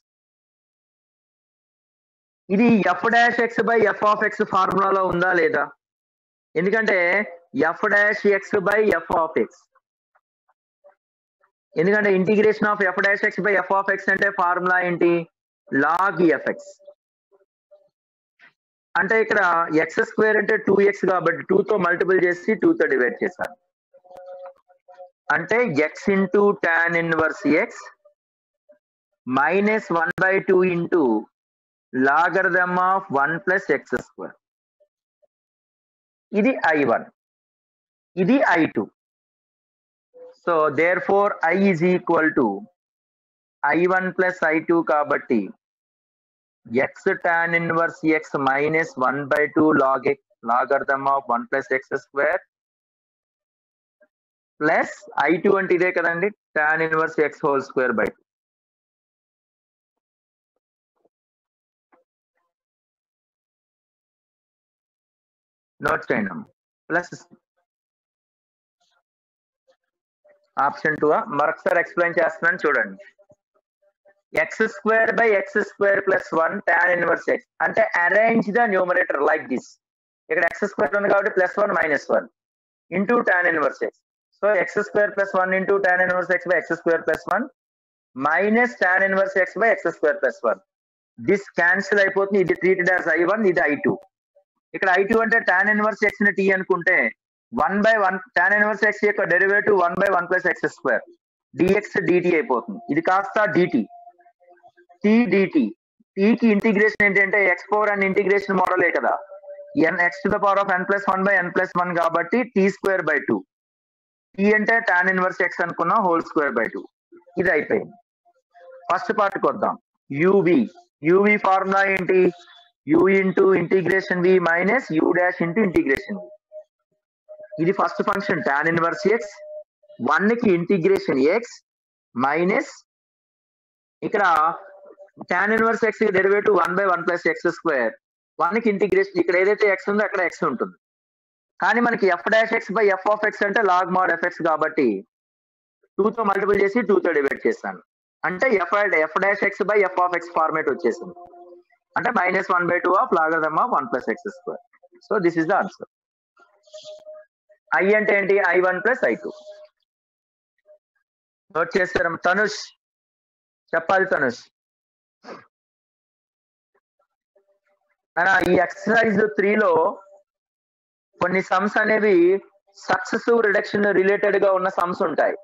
ఇది f dash x by f of x ఫార్ములాలో ఉందా లేదా ఎందుకంటే f dash x by f of x ఎందుకంటే integration of f dash x by f of X అంటే formula ఏంటి log f x అంటే ఇక్కడ ఎక్స్ స్క్వేర్ అంటే టూ ఎక్స్ కాబట్టి టూ తో మల్టిపుల్ చేసి టూ తో డివైడ్ చేశాను అంటే x into tan inverse x minus one by two into logarithm of one plus x square ఇది ఐ వన్ ఇది I two so therefore I is equal to I one plus I two కాబట్టి x tan inverse x minus one by two log x logarithm of one plus x square plus I two అంటే ఇదే కదండి tan inverse x whole square by note చేయండి అమ్మ plus option two మరొకసారి explain చేస్తున్నాను చూడండి x square by x square plus one tan inverse x అంటే arrange the numerator like this ఇక్కడ ఎక్స్ స్క్వేర్ ఉంది కాబట్టి plus one minus one into tan inverse x so x square plus one into tan inverse x by x square plus one minus tan inverse x by x square plus one this cancel అయిపోతుంది ఇది treated as I one ఇది I two ఇక్కడ I two అంటే tan inverse x ని t అనుకుంటే one by one tan inverse x యొక్క derivative one by one plus x square dx dt అయిపోతుంది ఇది కాస్త డిటి టీ డిటి టీకి ఇంటిగ్రేషన్ ఏంటంటే ఎక్స్ పవర్ అండ్ ఇంటిగ్రేషన్ మోడలే కదా n x to the power of n plus one by n plus one కాబట్టి t square by two t అంటే tan inverse x అనుకున్నాం హోల్ స్క్వేర్ బై టూ ఇది అయిపోయింది first పార్ట్కి వద్దాం యువి యువి ఫార్ములా ఏంటి యు ఇంటూ ఇంటిగ్రేషన్ వి minus u dash into integration ఇది first function tan inverse x one కి ఇంటిగ్రేషన్ ఎక్స్ మైనస్ ఇక్కడ tan inverse x derivative one by one plus x square one కి integration ఇక్కడ ఏదైతే x ఉందో అక్కడ x ఉంటుంది కానీ మనకి f dash x by f of X అంటే లాగ్ మాడ్ ఎఫ్ ఎక్స్ కాబట్టి టూ తో మల్టిపుల్ చేసి టూ తో డివైడ్ చేస్తాను అంటే f f dash x by f of x format వచ్చేసింది అంటే minus one by two of logarithm of one plus x square so this is the answer I అంటే ఏంటి I one plus I two note చేస్తారు తనుష్ చెప్పాలి తనుష్ అలా ఈ exercise త్రీలో కొన్ని సమ్స్ అనేవి సక్సెసివ్ రిడక్షన్ రిలేటెడ్ గా ఉన్న సమ్స్ ఉంటాయి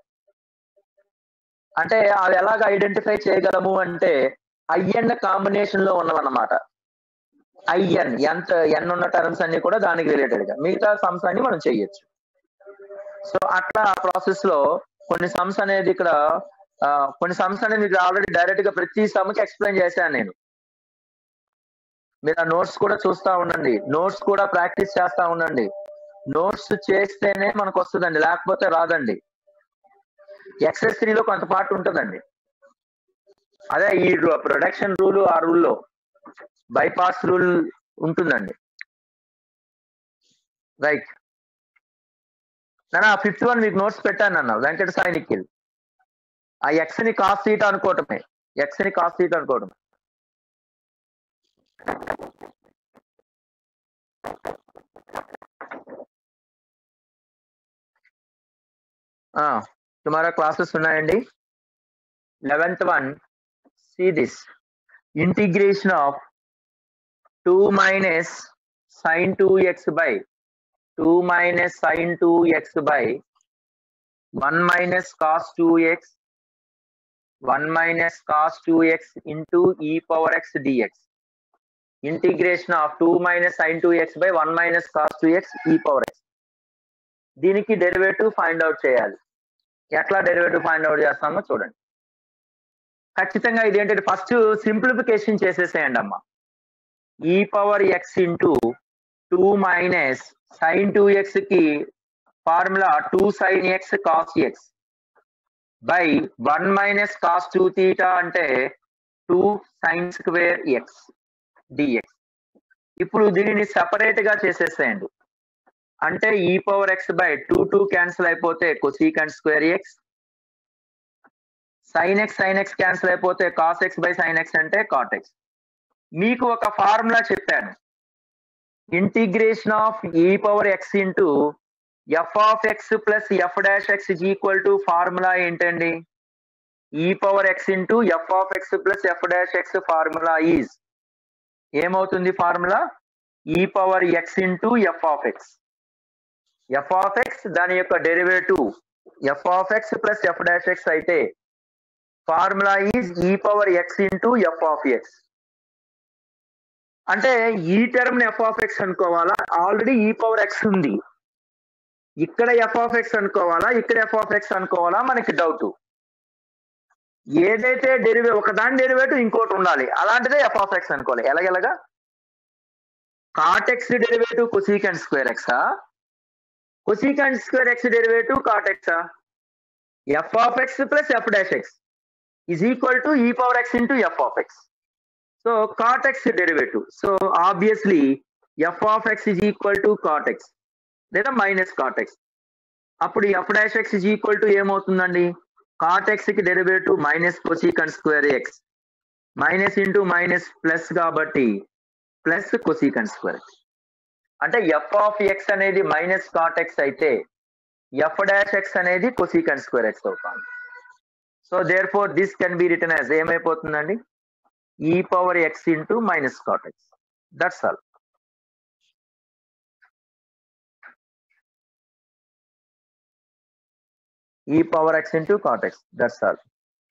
అంటే అవి ఎలాగ ఐడెంటిఫై చేయగలము అంటే ఐఎన్ కాంబినేషన్ లో ఉన్నవన్నమాట ఐఎన్ ఎంత ఎన్ ఉన్న టర్మ్స్ అన్ని కూడా దానికి రిలేటెడ్ గా మిగతా సమ్స్ అన్ని మనం చేయొచ్చు సో అట్లా ఆ ప్రాసెస్ లో కొన్ని సమ్స్ అనేది ఇక్కడ ఆ, కొన్ని సమ్స్ అనేది మీకు ఆల్రెడీ డైరెక్ట్ గా ప్రతి సమ్ కి ఎక్స్ప్లెయిన్ చేశాను నేను మీరు ఆ నోట్స్ కూడా చూస్తా ఉండండి నోట్స్ కూడా ప్రాక్టీస్ చేస్తా ఉండండి నోట్స్ చేస్తేనే మనకు వస్తుందండి లేకపోతే రాదండి ఎక్సెస్ త్రీలో కొంత పార్ట్ ఉంటుందండి అదే ఈ ప్రొడక్షన్ రూల్ ఆ రూల్లో బైపాస్ రూల్ ఉంటుందండి రైట్ నా ఫిఫ్త్ వన్ మీకు నోట్స్ పెట్టాను అన్న వెంకట సాయి నిఖిల్ ఆ ఎక్స్ ని కాస్ సీట్ అనుకోవటమే ఎక్స్ ని కాస్ సీట్ అనుకోవటమే టుమారో క్లాసెస్ ఉన్నాయండి eleventh one see this integration of two minus sin two x by two minus sin two x by one minus cos two x one minus cos two x into ఈ power x dx integration of two minus sin two x by one minus cos two x ఈ power x దీనికి derivative find out చేయాలి ఎట్లా derivative find out చేస్తామో చూడండి ఖచ్చితంగా ఇది ఏంటంటే ఫస్ట్ సింప్లిఫికేషన్ చేసేసేయండి అమ్మా e power X into two minus sin two x కి formula two sin x cos x by one minus cos two theta అంటే two sin square x dx ఇప్పుడు దీనిని సెపరేట్ గా చేసేసేయండి అంటే ఈ power x by two two cancel అయిపోతే cosecant square x sin x sin x cancel అయిపోతే cos x by sin x అంటే కాట్ ఎక్స్ మీకు ఒక ఫార్ములా చెప్పాను ఇంటిగ్రేషన్ ఆఫ్ ఈ power X into F of X plus F dash x is equal to formula ఏంటండి e power X into F of X plus F dash x formula is ఏమవుతుంది formula ఈ power X into F of x F of x దాని యొక్క derivative F of X plus F dash x అయితే formula is ఈ power X into F of X అంటే ఈ term f of x అనుకోవాలా already e power X ఉంది ఇక్కడ f of x అనుకోవాలా ఇక్కడ ఎఫ్ ఆఫ్ ఎక్స్ అనుకోవాలా మనకి డౌట్ ఏదైతే డెరివే ఒక దాని డెరివేటివ్ ఇంకోటి ఉండాలి అలాంటిదే ఎఫ్ ఆఫ్ ఎక్స్ అనుకోవాలి ఎలాగెలాగా cot x derivative cosecant square ఎక్సా cosecant square x derivative cot x F of X plus F dash x is equal to ఈ power X into F of x so cot x derivative so obviously f of x is equal to cot x లేదా minus cot x అప్పుడు f dash x is equal to ఏమవుతుందండి cot x కి derivative minus cosecant square x minus into minus plus కాబట్టి plus cosecant square అంటే f of x అనేది minus cot x అయితే f dash x అనేది cosecant square x అవుతుంది so therefore this can be return as ఏమైపోతుందండి e power X into minus cot x that's all e power X into cot x that's all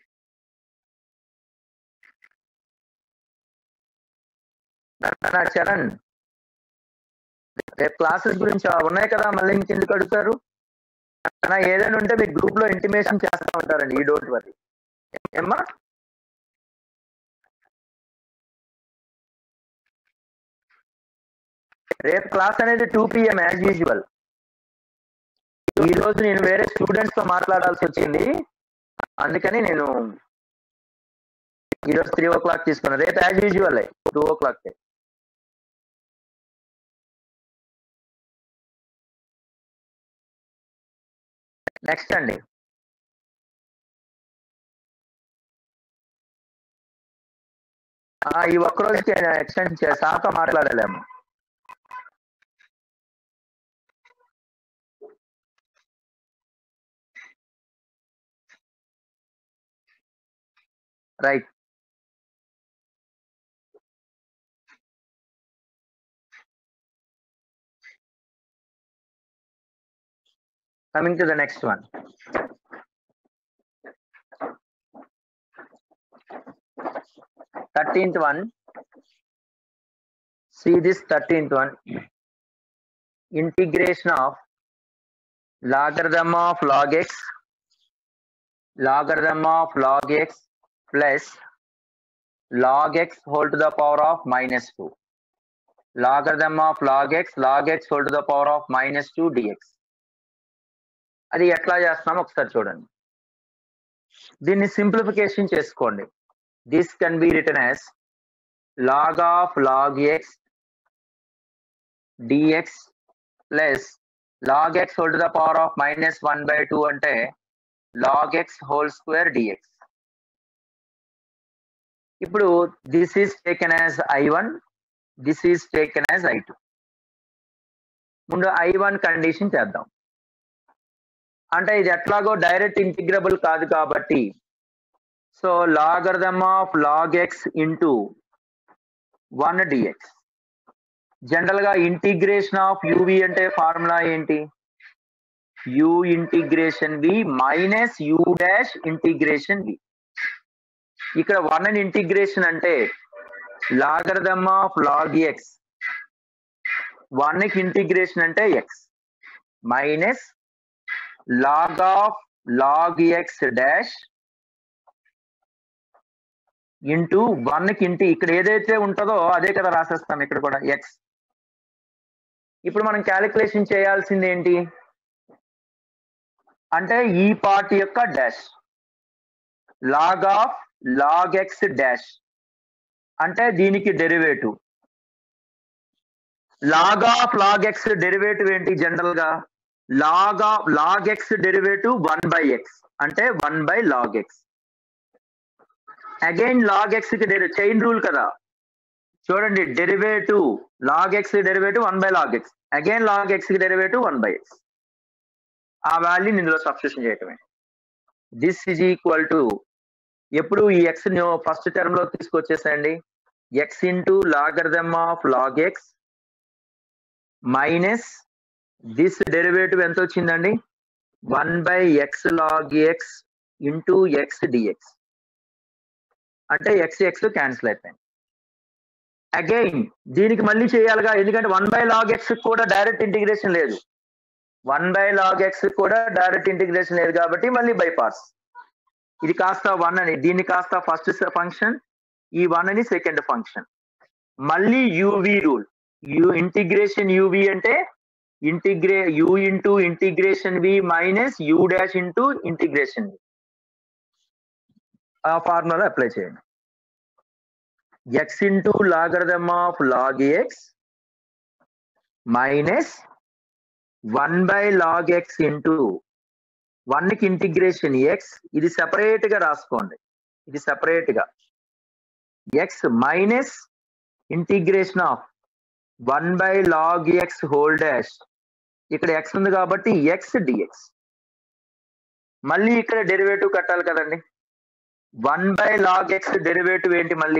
Charan రేపు classes గురించి ఉన్నాయి కదా మళ్ళీ ఇంకెందుకు అడుగుతారు అన్నా ఏదైనా ఉంటే మీకు గ్రూప్ లో ఇంటిమేషన్ చేస్తా ఉంటారండి ఈ డోంట్ వరీ ఏమ్మా రేపు క్లాస్ అనేది టూ పిఎం యాజ్ యూజువల్ ఈ రోజు నేను వేరే స్టూడెంట్స్ తో మాట్లాడాల్సి వచ్చింది అందుకని నేను ఈరోజు త్రీ ఓ క్లాక్ తీసుకున్నాను రేపు as usual two o'clock next అండి ఈ ఒక్క రోజుకి ఎక్స్టెండ్ సార్తో మాట్లాడలేము right coming to the next one thirteenth one see this thirteenth one integration of logarithm of log x logarithm of log x plus log x whole to the power of minus 2 logarithm of log x log x whole to the power of minus 2 dx అది ఎట్లా చేస్తున్నామో ఒకసారి చూడండి దీన్ని simplification చేసుకోండి this can be return as log of log x dx plus log x whole to the power of minus one by two అంటే log x whole square dx ఇప్పుడు this is taken as I one this is taken as I two ముందు I one condition చేద్దాం అంటే ఇది ఎట్లాగో direct integrable కాదు కాబట్టి so logarithm of log x into one dx general గా integration of UV అంటే ఫార్ములా ఏంటి యు ఇంటిగ్రేషన్ వి minus u dash integration v ఇక్కడ వన్ అండ్ ఇంటిగ్రేషన్ అంటే logarithm of log x one కి ఇంటిగ్రేషన్ అంటే x minus log of log x dash into one కి ఇంటి ఇక్కడ ఏదైతే ఉంటుందో అదే కదా రాసేస్తాం ఇక్కడ కూడా ఎక్స్ ఇప్పుడు మనం క్యాలిక్యులేషన్ చేయాల్సింది ఏంటి అంటే ఈ పార్ట్ యొక్క dash log of log x dash అంటే దీనికి derivative log of log x derivative ఏంటి జనరల్ గా log of log x derivative one by x అంటే one by log x again log x కి చైన్ రూల్ కదా చూడండి derivative log x derivative one by log x again log x కి derivative one by x ఆ value ఇందులో substitution చేయటమే this is equal to ఎప్పుడు ఈ ఎక్స్ ఫస్ట్ టర్మ్ లో తీసుకొచ్చేసండి x into logarithm of log x minus this derivative ఎంత వచ్చిందండి one by x log x into x dx అంటే ఎక్స్ ఎక్స్ క్యాన్సిల్ అయిపోయింది అగైన్ దీనికి మళ్ళీ చేయాలిగా ఎందుకంటే వన్ బై లాగ్ ఎక్స్ కూడా డైరెక్ట్ ఇంటిగ్రేషన్ లేదు వన్ బై లాగ్ ఎక్స్ కూడా డైరెక్ట్ ఇంటిగ్రేషన్ లేదు కాబట్టి మళ్ళీ బైపాస్ ఇది కాస్త వన్ అని దీన్ని కాస్త ఫస్ట్ ఫంక్షన్ ఈ వన్ అని సెకండ్ ఫంక్షన్ మళ్ళీ uv rule u integration uv అంటే ఇంటిగ్రే యూ ఇంటూ ఇంటిగ్రేషన్ వి minus u dash into integration v ఆ ఫార్ములా అప్లై చేయండి x into logarithm of log x minus one by log x into one కి integration x ఇది separate గా రాసుకోండి ఇది separate గా x minus integration of one by log x whole dash ఇక్కడ x ఉంది కాబట్టి ఎక్స్ డిఎక్స్ మళ్ళీ ఇక్కడ డెరివేటివ్ కట్టాలి కదండి one by log x derivative ఏంటి మళ్ళీ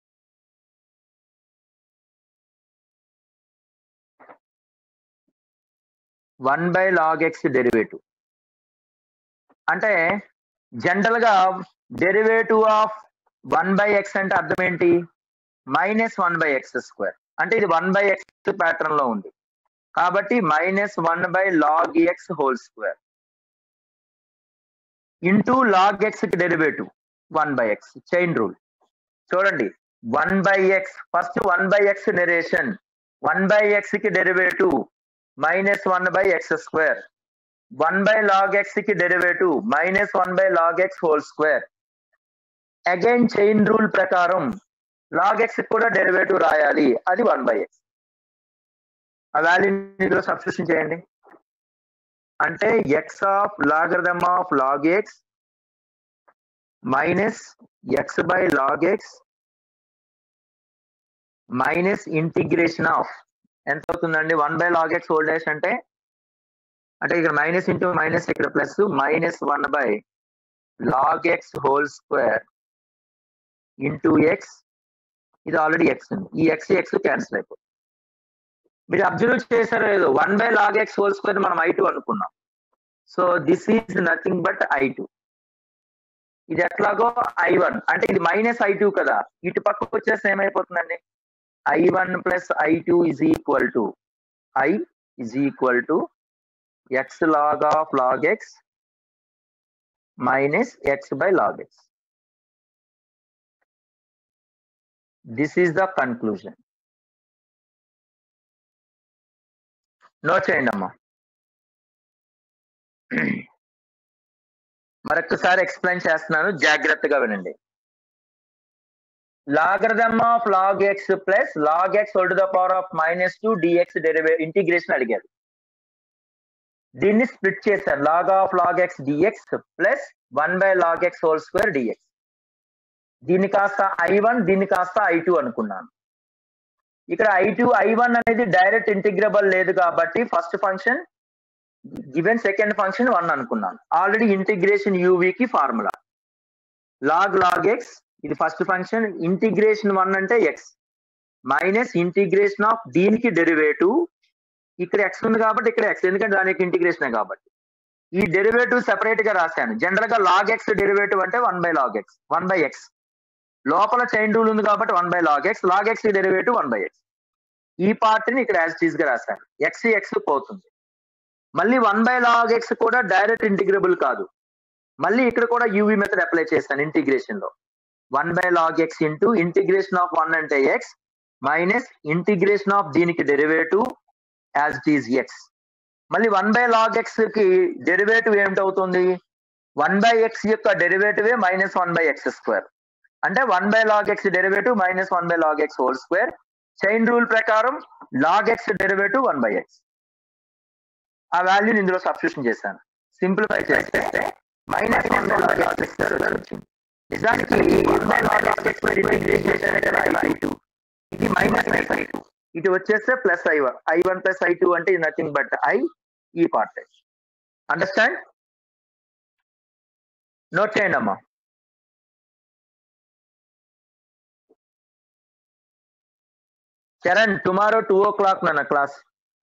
one by log x derivative అంటే జనరల్ గా derivative of one by x అంటే అర్థం ఏంటి minus one by x square అంటే ఇది వన్ బై ఎక్స్ ప్యాటర్న్ లో ఉంది కాబట్టి minus one by log x whole square into log x కి derivative one by x chain rule చూడండి one by x first one by x narration one by x కి derivative minus one by x square one by log x కి derivative minus one by log x whole square again chain rule ప్రకారం log x కూడా derivative రాయాలి అది one by x ఆ వాల్యూలో substitution చేయండి అంటే x of logarithm of log x minus x by log x minus integration of ఎంత అవుతుందండి one by log x whole dash అంటే అంటే ఇక్కడ మైనస్ ఇంటూ మైనస్ ఇక్కడ plus minus one by log x whole square into x ఇది already x ఉంది ఈ X x cancel అయిపోతుంది మీరు అబ్జర్వ్ చేశారో లేదో one by log x whole square మనం ఐ టూ అనుకున్నాం so this is nothing but I two ఇది ఎట్లాగో ఐ వన్ అంటే ఇది మైనస్ ఐ టూ కదా ఇటు పక్కకు వచ్చేస్తే ఏమైపోతుందండి I one plus I two is equal to I is equal to x log of log x minus x by log x this is the conclusion note చేయండి అమ్మా మరొకసారి ఎక్స్ప్లెయిన్ చేస్తున్నాను జాగ్రత్తగా వినండి logarithm of log x plus log x whole to the power of minus two dx derive integration అడిగారు దీన్ని split చేశాను log of log x dx plus one by log x whole square dx దీన్ని కాస్త I one దీన్ని కాస్త I two అనుకున్నాను ఇక్కడ I two I one అనేది డైరెక్ట్ ఇంటిగ్రబుల్ లేదు కాబట్టి first function given second function one అనుకున్నాను ఆల్రెడీ ఇంటిగ్రేషన్ యూవీకి ఫార్ములా లాగ్ లాగ్ ఎక్స్ ఇది ఫస్ట్ ఫంక్షన్ ఇంటిగ్రేషన్ వన్ అంటే ఎక్స్ మైనస్ ఇంటిగ్రేషన్ ఆఫ్ దీనికి డెరివేటివ్ ఇక్కడ ఎక్స్ ఉంది కాబట్టి ఇక్కడ ఎక్స్ ఎందుకంటే దానికి ఇంటిగ్రేషన్ కాబట్టి ఈ డెరివేటివ్ సెపరేట్ గా రాశాను జనరల్ గా లాగ్ ఎక్స్ డెరివేటివ్ అంటే one by log x one by x లోపల చైన్ రూల్ ఉంది కాబట్టి one by log x log x derivative one by x ఈ పార్ట్ ని ఇక్కడ యాజ్ టీజ్ గా రాశాను ఎక్స్ ఎక్స్ పోతుంది మళ్ళీ వన్ బై లాగ్ ఎక్స్ కూడా డైరెక్ట్ ఇంటిగ్రబుల్ కాదు మళ్ళీ ఇక్కడ కూడా యూవీ మెథడ్ అప్లై చేస్తాను ఇంటిగ్రేషన్ లో one by log x into integration of one అంటే ఎక్స్ మైనస్ ఇంటిగ్రేషన్ ఆఫ్ దీనికి derivative as it is x మళ్ళీ వన్ బై లాగ్ ఎక్స్ కి డెరివేటివ్ ఏమిటవుతుంది వన్ బై ఎక్స్ యొక్క డెరివేటివే minus one by x square అంటే one by log x derivative minus one by log x whole square chain rule ప్రకారం log x derivative one by x ఆ వాల్యూని ఇందులో substitution చేశాను సింప్లిఫై చేస్తే minus one by log x square వచ్చింది నిజానికి one by log x square integrate చేశాను కదా ఐ టూ ఇది మైనస్ ఐ టూ ఇటు వచ్చేస్తే plus I one I one plus I two అంటే ఇది నథింగ్ బట్ ఐ ఈ పార్ట్ అండర్స్టాండ్ నోట్ చేయండి అమ్మా Charan tomorrow two o'clock నాన్న క్లాస్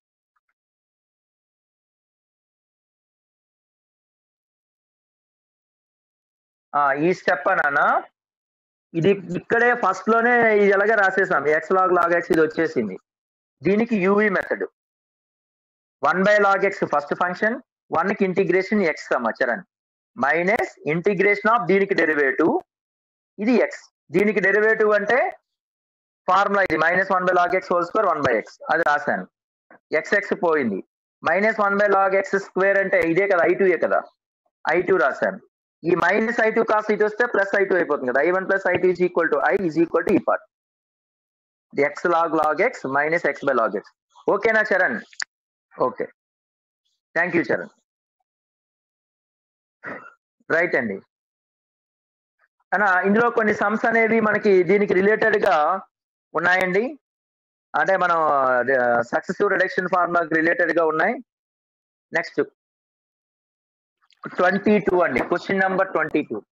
ఈ స్టెప్ నాన్న ఇది ఇక్కడే ఫస్ట్ లోనే ఇది ఎలాగే రాసేసాం ఎక్స్ లాగ్ లాగ్ ఎక్స్ ఇది వచ్చేసింది దీనికి uv method one by log x first function one కి integration x Charan minus integration of దీనికి డెరివేటివ్ ఇది ఎక్స్ దీనికి డెరివేటివ్ అంటే ఫార్ములా ఇది minus one by log x whole square one by x అది రాశాను ఎక్స్ ఎక్స్ పోయింది minus one by log x square అంటే ఇదే కదా ఐ ఏ కదా ఐ టూ రాశాను ఈ మైనస్ ఐ టూ కాస్ ఇటు వస్తే ప్లస్ ఐ టూ అయిపోతుంది కదా I one plus I two is equal to I is equal to ఈ part the x log log x minus x by log x ఓకేనా Charan okay thank you Charan right అండి అనా ఇందులో కొన్ని సమ్స్ అనేవి మనకి దీనికి రిలేటెడ్ గా ఉన్నాయండి అంటే మనం సక్సెసివ్ రిడక్షన్ ఫార్ములాకి రిలేటెడ్ గా ఉన్నాయి నెక్స్ట్ ట్వంటీ టూ అండి question number twenty two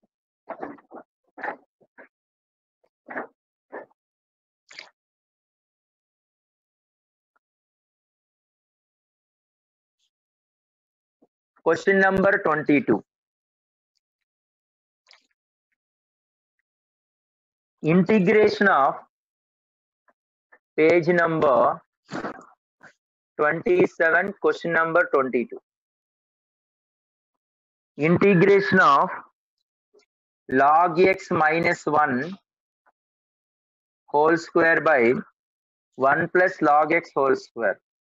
question number twenty two integration of page number 27 question number 22 integration of log x minus 1 whole square by 1 plus log x whole square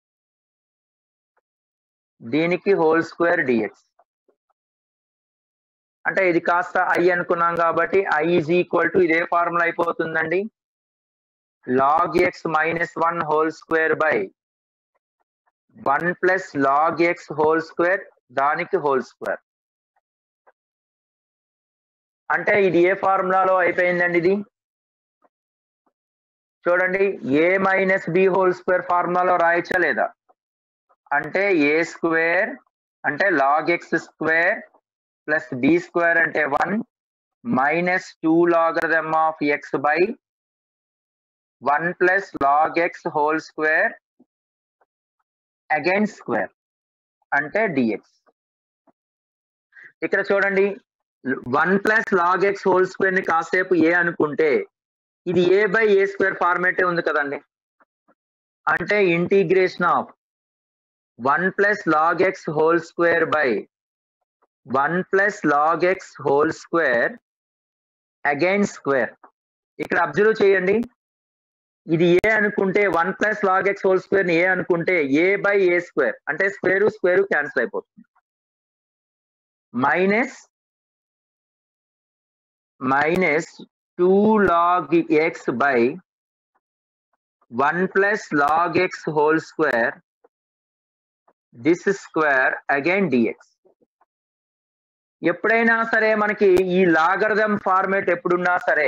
దీనికి whole square dx అంటే ఇది కాస్త I అనుకున్నాం కాబట్టి I is equal to ఇదే formula అయిపోతుందండి log x minus one whole square by one plus log x whole square దానికి whole square అంటే ఇది ఏ ఫార్ములాలో అయిపోయిందండి ఇది చూడండి A minus B whole square ఫార్ములాలో రాయచ్చా లేదా అంటే ఏ స్క్వేర్ అంటే log x square plus B square అంటే one minus two logarithm of x by one plus log x whole square again square అంటే డిఎక్స్ ఇక్కడ చూడండి one plus log x whole square ని కాసేపు ఏ అనుకుంటే ఇది ఏ బై ఏ స్క్వేర్ ఫార్మేటే ఉంది కదండి అంటే integration of one plus log x whole square by one plus log x whole square again square ఇక్కడ అబ్జర్వ్ చేయండి ఇది ఏ అనుకుంటే one plus log x whole square ని ఏ అనుకుంటే ఏ బై ఏ స్క్వేర్ అంటే స్క్వేర్ స్క్వేర్ క్యాన్సిల్ అయిపోతుంది minus minus two log x by one plus log x whole square this square again dx ఎప్పుడైనా సరే మనకి ఈ లాగర్దం format ఎప్పుడున్నా సరే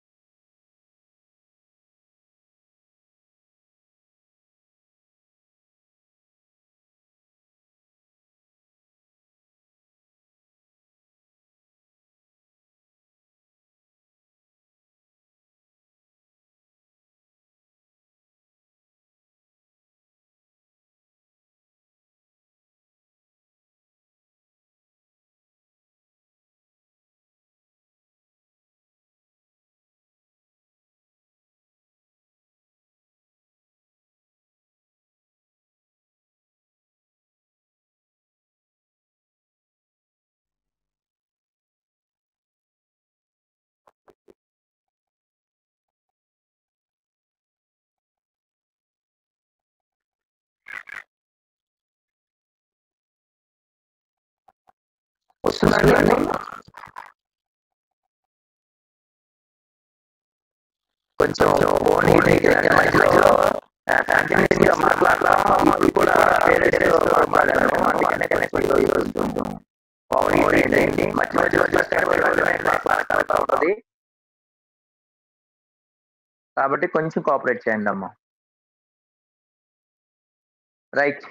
వస్తుందండి కొంచెం ఫోన్ మధ్యలో కంటిన్యూస్ గా మాట్లాడతాం ఇప్పుడు కూడా వేరే మాట్లాడాను అందుకనే కొంచెం పవర్ ఏంటండి మధ్య మధ్యలో మాట్లాడుతూ ఉంటుంది కాబట్టి కొంచెం కోఆపరేట్ చేయండి అమ్మా రైట్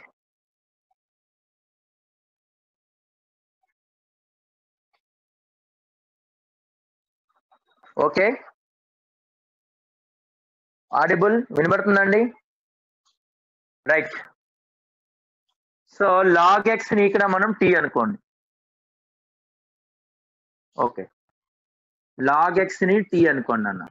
ఓకే ఆడిబుల్ వినబడుతుందండి రైట్ సో లాగ్ ఎక్స్ ని ఇక్కడ మనం టీ అనుకోండి ఓకే లాగ్ ఎక్స్ ని టీ అనుకోండి అన్న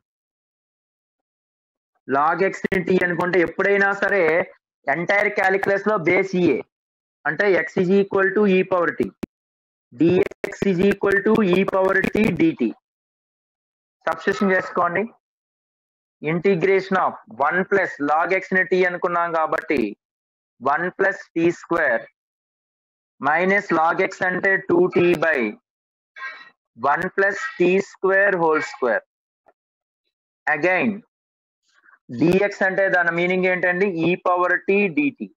లాగ్ ఎక్స్ ని టీ అనుకుంటే ఎప్పుడైనా సరే ఎంటైర్ క్యాలిక్యులస్ లో బేస్ ఈఏ అంటే ఎక్స్ ఈజ్ ఈక్వల్ టు ఈ power t dx is equal to ఈ పవర్ టీ డిటి సబ్స్టిట్యూషన్ చేసుకోండి integration of one plus log x ని టీ అనుకున్నాం కాబట్టి one plus t square minus log x అంటే two t by one plus t square whole square again dx అంటే దాని meaning ఏంటండి e power t dt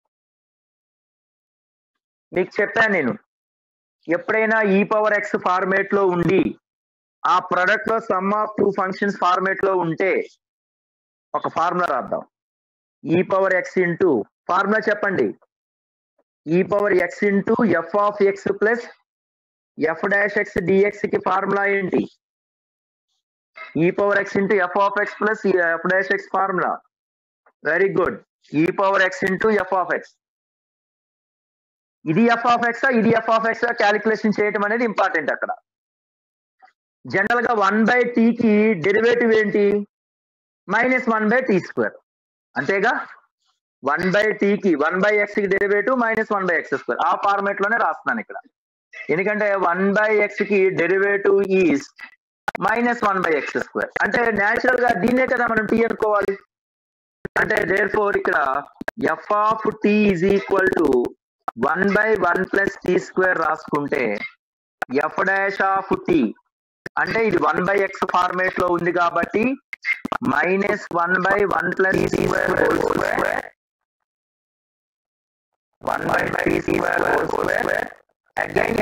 మీకు చెప్పాను నేను ఎప్పుడైనా ఈ పవర్ ఎక్స్ ఫార్మేట్ లో ఉండి ఆ ప్రొడక్ట్ లో sum of two functions format లో ఉంటే ఒక ఫార్ములా రాద్దాం ఈ పవర్ ఎక్స్ ఇంటూ ఫార్ములా చెప్పండి e power X into F of X plus F dash X dx కి ఫార్ములా ఏంటి e power X into F of X plus F dash x formula very good e power X into F of x ఇది f of x ఇది f of x calculation చేయటం అనేది important అక్కడ general గా one by కి derivative ఏంటి minus one by t square అంతేగా one by కి వన్ బై ఎక్స్ కి derivative minus one by x square ఆ ఫార్మేట్ లోనే రాస్తున్నాను ఇక్కడ ఎందుకంటే వన్ బై ఎక్స్ కి derivative is minus one by x square అంటే న్యాచురల్ గా దీన్నే కదా మనం టీ అనుకోవాలి అంటే దేర్ ఫోర్ ఇక్కడ f of t is equal to one by one plus t square రాసుకుంటే ఎఫ్ డాష్ ఆఫ్ టీ అంటే ఇది వన్ బై ఎక్స్ ఫార్మేట్ లో ఉంది కాబట్టి minus one by one plus t square whole square one by t square whole square again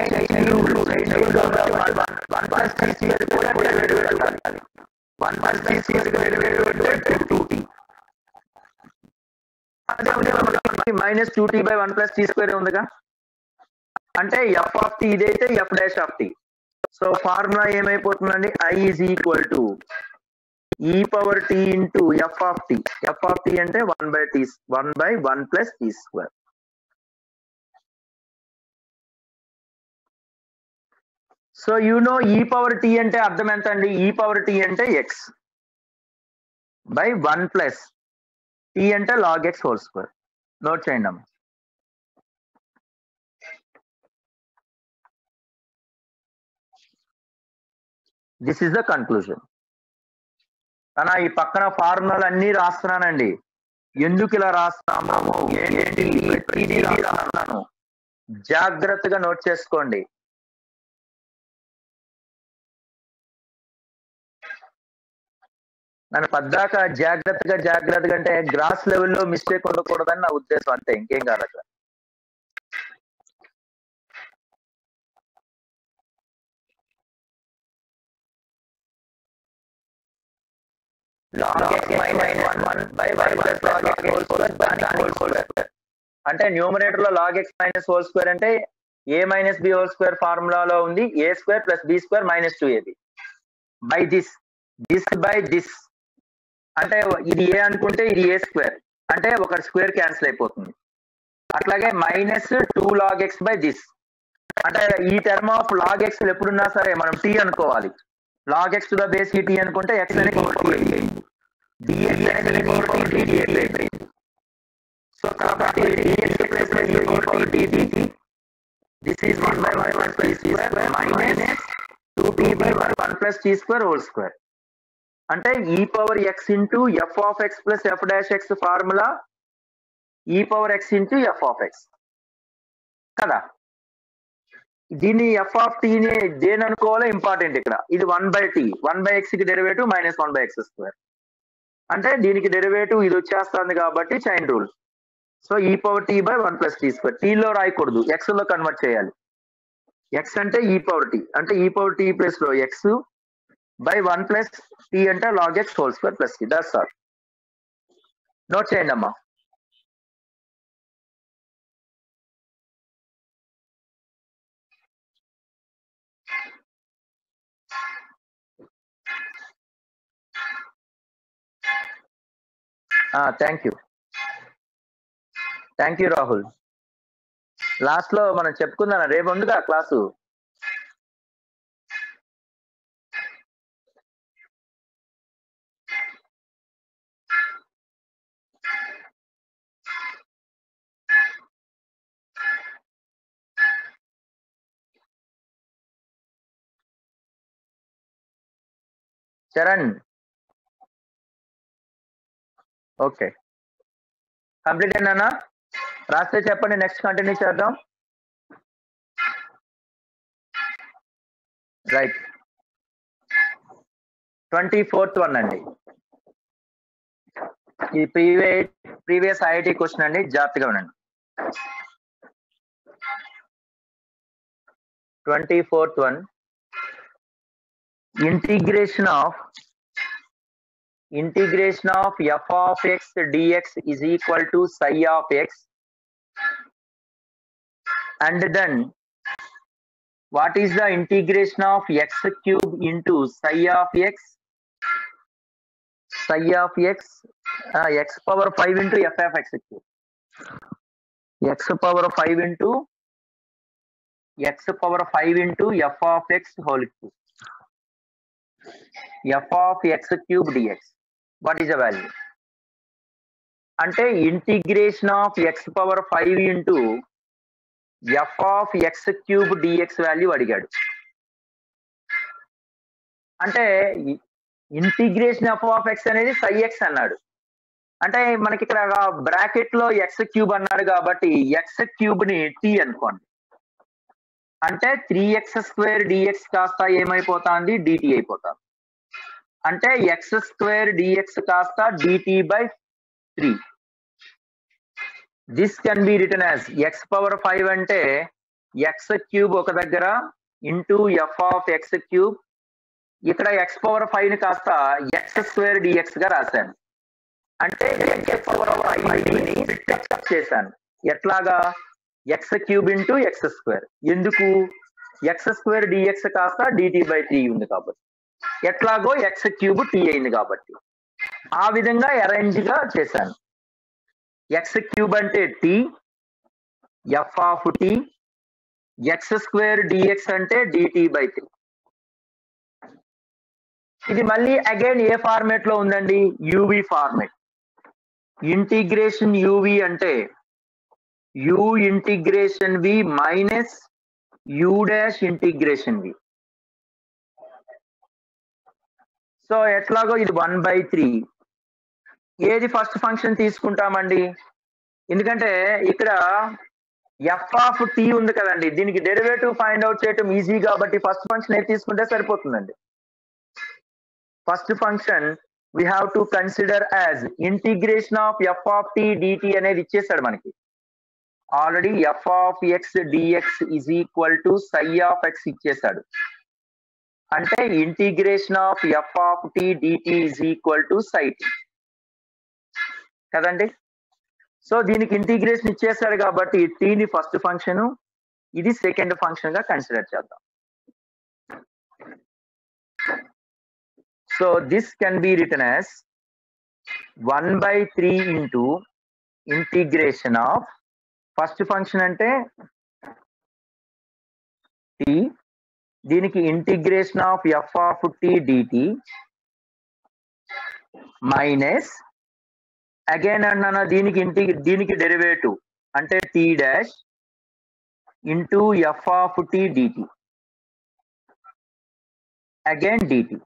one plus t square కూడా derivative one plus t square derivative two t minus two t by one plus t square ఉందిగా అంటే f of t ఇదైతే f dash of t so formula ఏమైపోతుందండి I is equal to ఈ power t into F of t f of t అంటే one by t one by one plus t square so you no ఈ power t అంటే అర్థం ఎంత అండి e power t అంటే x by one plus t అంటే log x whole square note చేయండి అమ్మ దిస్ ఇస్ ద కన్క్లూజన్ కానీ ఈ పక్కన ఫార్ములాలు అన్ని రాస్తున్నానండి ఎందుకు ఇలా రాస్తున్నాము ఏంటి ప్రతిదీ రాస్తున్నాను జాగ్రత్తగా నోట్ చేసుకోండి నన్ను పద్దాక జాగ్రత్తగా జాగ్రత్తగా అంటే గ్రాస్ లెవెల్లో మిస్టేక్ ఉండకూడదని నా ఉద్దేశం అంతే ఇంకేం కాదు అక్కడ అంటే న్యూమరేటర్ లో log x minus whole square అంటే a minus B whole square ఫార్ములాలో ఉంది a square plus B square minus two ఏది by this this by this అంటే ఇది ఏ అనుకుంటే ఇది ఏ స్క్వేర్ అంటే ఒక స్క్వేర్ క్యాన్సిల్ అయిపోతుంది అట్లాగే minus two log x by this అంటే ఈ టర్మ్ ఆఫ్ లాగ్ ఎక్స్ ఎప్పుడున్నా సరే మనం టీ అనుకోవాలి log x to the base t అనుకుంటే ఎక్స్ అనేది డిఎక్స్ అనేది అయిపోయింది సో కాబట్టి this is one by one plus t square minus two t by one one plus t square whole square అంటే ఈ power X into F of X plus F dash x formula ఈ power X into F of x కదా దీన్ని F of టీని దేని అనుకోవాలో important ఇక్కడ ఇది one by t one by x కి derivative minus one by x square అంటే దీనికి డెరివేటివ్ ఇది వచ్చేస్తుంది కాబట్టి chain rule so e power t by one plus t square టీలో రాయకూడదు ఎక్స్ లో కన్వర్ట్ చేయాలి ఎక్స్ అంటే ఈ పవర్ టీ అంటే ఈ power t plus log x by one plus t అంటే log x whole square plus t that's all note చేయండి అమ్మా thank you thank you Rahul last లో మనం చెప్పుకుందాం రేపు ఉందిగా క్లాసు చరణ్ ఓకే కంప్లీట్ అయినా రాస్తే చెప్పండి నెక్స్ట్ కంటిన్యూ చేద్దాం రైట్ ట్వంటీ ఫోర్త్ వన్ అండి ఇది ప్రీవియస్ ప్రీవియస్ ఐఐటి క్వశ్చన్ అండి జాగ్రత్తగా ఉండండి twenty fourth one integration of integration of f of x dx is equal to psi of x and then what is the integration of x cube into psi of x psi of x uh, x power 5 into f of x cube x power 5 into x power 5 into f of x whole cube f of x cube dx what is the value అంటే integration of x power five into F of x cube dx value అడిగాడు అంటే integration f of x అనేది సై X అన్నాడు అంటే మనకి ఇక్కడ bracket లో X cube అన్నాడు కాబట్టి ఎక్స్ క్యూబ్ ని టీ అనుకోండి అంటే త్రీ ఎక్స్ స్క్వేర్ డిఎక్స్ కాస్త ఏమైపోతుంది డిటి అయిపోతుంది అంటే ఎక్స్ స్క్వేర్ డిఎక్స్ కాస్త dt by three this can be return as x power five అంటే ఎక్స్ క్యూబ్ ఒక దగ్గర into F of x cube ఇక్కడ ఎక్స్ పవర్ ఫైవ్ ని కాస్త ఎక్స్ స్క్వేర్ డిఎక్స్ గా రాశాను అంటే ఎక్స్ పవర్ ఫైవ్ చేశాను ఎట్లాగా x cube into x square ఎందుకు ఎక్స్ స్క్వేర్ డిఎక్స్ కాస్త డిటి బై త్రీ ఉంది కాబట్టి ఎట్లాగో ఎక్స్ క్యూబ్ టీ అయింది కాబట్టి ఆ విధంగా అరేంజ్ గా చేశాను ఎక్స్ క్యూబ్ అంటే t f of t x square dx అంటే డిటి బై త్రీ ఇది మళ్ళీ అగైన్ ఏ ఫార్మేట్ లో ఉందండి యూవి ఫార్మేట్ ఇంటిగ్రేషన్ యూవి అంటే యు ఇంటిగ్రేషన్ వి minus u dash integration v so ఎట్లాగో ఇది వన్ బై త్రీ ఏది ఫస్ట్ ఫంక్షన్ తీసుకుంటామండి ఎందుకంటే ఇక్కడ ఎఫ్ ఆఫ్ టీ ఉంది కదండి దీనికి డెరివేటివ్ ఫైండ్ అవుట్ చేయటం ఈజీ కాబట్టి ఫస్ట్ ఫంక్షన్ ఏది తీసుకుంటే సరిపోతుందండి first function we have to consider as integration of f of t dt అనేది ఇచ్చేసాడు మనకి already f of x dx is equal to psi of x ఇచ్చేసాడు అంటే integration of f of t dt is equal to psi t కదండి so దీనికి integration ఇచ్చేసాడు కాబట్టి టీని ఫస్ట్ ఫంక్షన్ ఇది సెకండ్ ఫంక్షన్ గా కన్సిడర్ చేద్దాం so this can be return as one by three into integration of first function అంటే t దీనికి integration of f of t dt minus again అన్నాను దీనికి ఇంటి దీనికి డెరివేటివ్ అంటే t dash into F of t dt again dt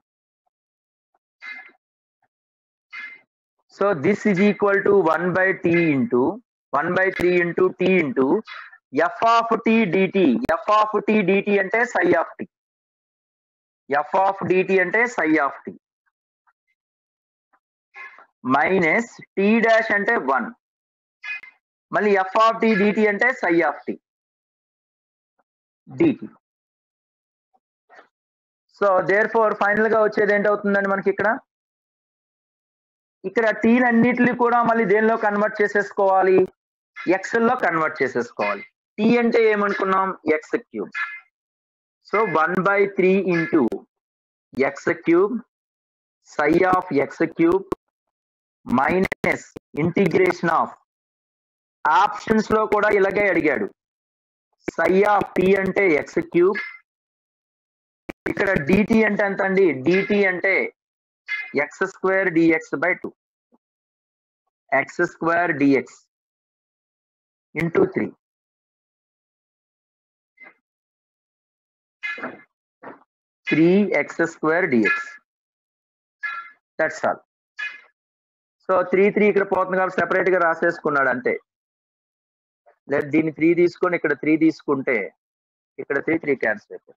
so this is equal to one by t into one by three into t into F of t dt f of t dt అంటే psi of t f of dt అంటే psi of t minus t dash అంటే one మళ్ళీ f of t dt అంటే psi of t dt so therefore final గా వచ్చేది ఏంటవుతుందండి మనకి ఇక్కడ ఇక్కడ టీన్ అన్నిటిని కూడా మళ్ళీ దేనిలో కన్వర్ట్ చేసేసుకోవాలి ఎక్సెల్ లో కన్వర్ట్ చేసేసుకోవాలి టీ అంటే ఏమనుకున్నాం x cube so one by three into x cube psi of x cube minus integration of options లో కూడా ఇలాగే అడిగాడు సై ఆఫ్ టీ అంటే ఎక్స్ క్యూబ్ ఇక్కడ డిటి అంటే ఎంత అండి డిటి అంటే x square dx by two x square dx into three three x square dx that's all so three three ఇక్కడ పోతుంది కాబట్టి సెపరేట్ గా రాసేసుకున్నాడు అంతే లేదా దీన్ని త్రీ తీసుకొని ఇక్కడ త్రీ తీసుకుంటే ఇక్కడ త్రీ త్రీ క్యాన్సిల్ అయిపోతుంది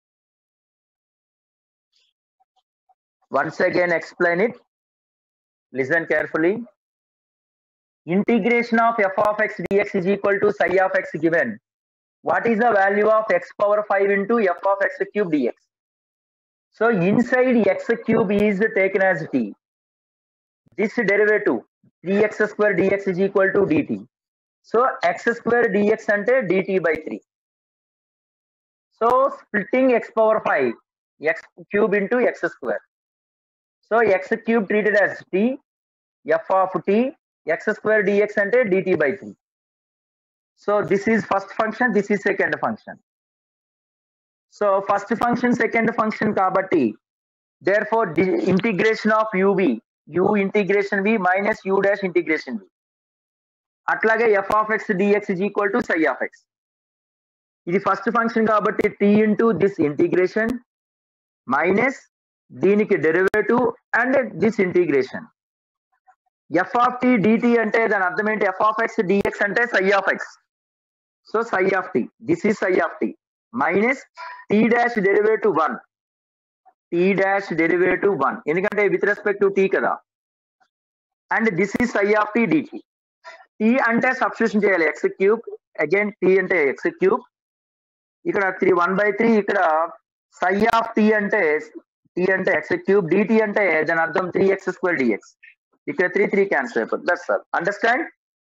once again explain it listen carefully integration of f of x dx is equal to psi of x given what is the value of x power 5 into f of x cube dx so inside x cube is taken as t this derivative 3x square dx is equal to dt so x square dx ante dt by 3 so splitting x power 5 x cube into x square so x cube treated as t f of t x square dx ante dt by 3 so this is first function this is second function so first function second function kabatti therefore the integration of uv u integration v minus u dash integration v అట్లాగే f of x dx is equal to psi of x ఇది first function కాబట్టి t into this integration minus దీనికి derivative and this integration f of t dt అంటే దాని అర్థం ఏంటి f of x dx అంటే psi of x so psi of t this is psi of t minus t dash derivative one t dash derivative one ఎందుకంటే with respect to t కదా and this is psi of t dt t అంటే substitution చేయాలి x cube again t అంటే x cube ఇక్కడ three one by three ఇక్కడ psi of t అంటే t అంటే x cube dt అంటే దాని అర్థం త్రీ ఎక్స్ స్క్వేర్ డిఎక్స్ ఇక్కడ త్రీ త్రీ క్యాన్సిల్ అయిపోతుంది దట్స్ ఆల్ అండర్స్టాండ్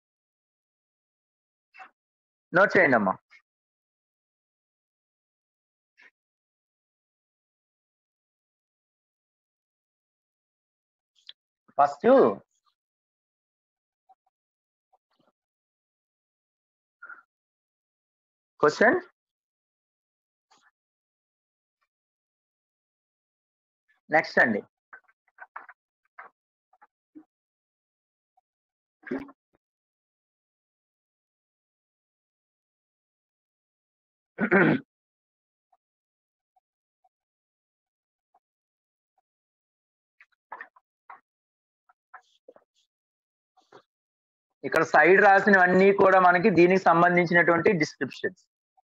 నోట్ చేయండి అమ్మా ఫస్ట్ క్వశ్చన్ నెక్స్ట్ అండి ఇక్కడ సైడ్ రాసినవన్నీ కూడా మనకి దీనికి సంబంధించినటువంటి డిస్క్రిప్షన్స్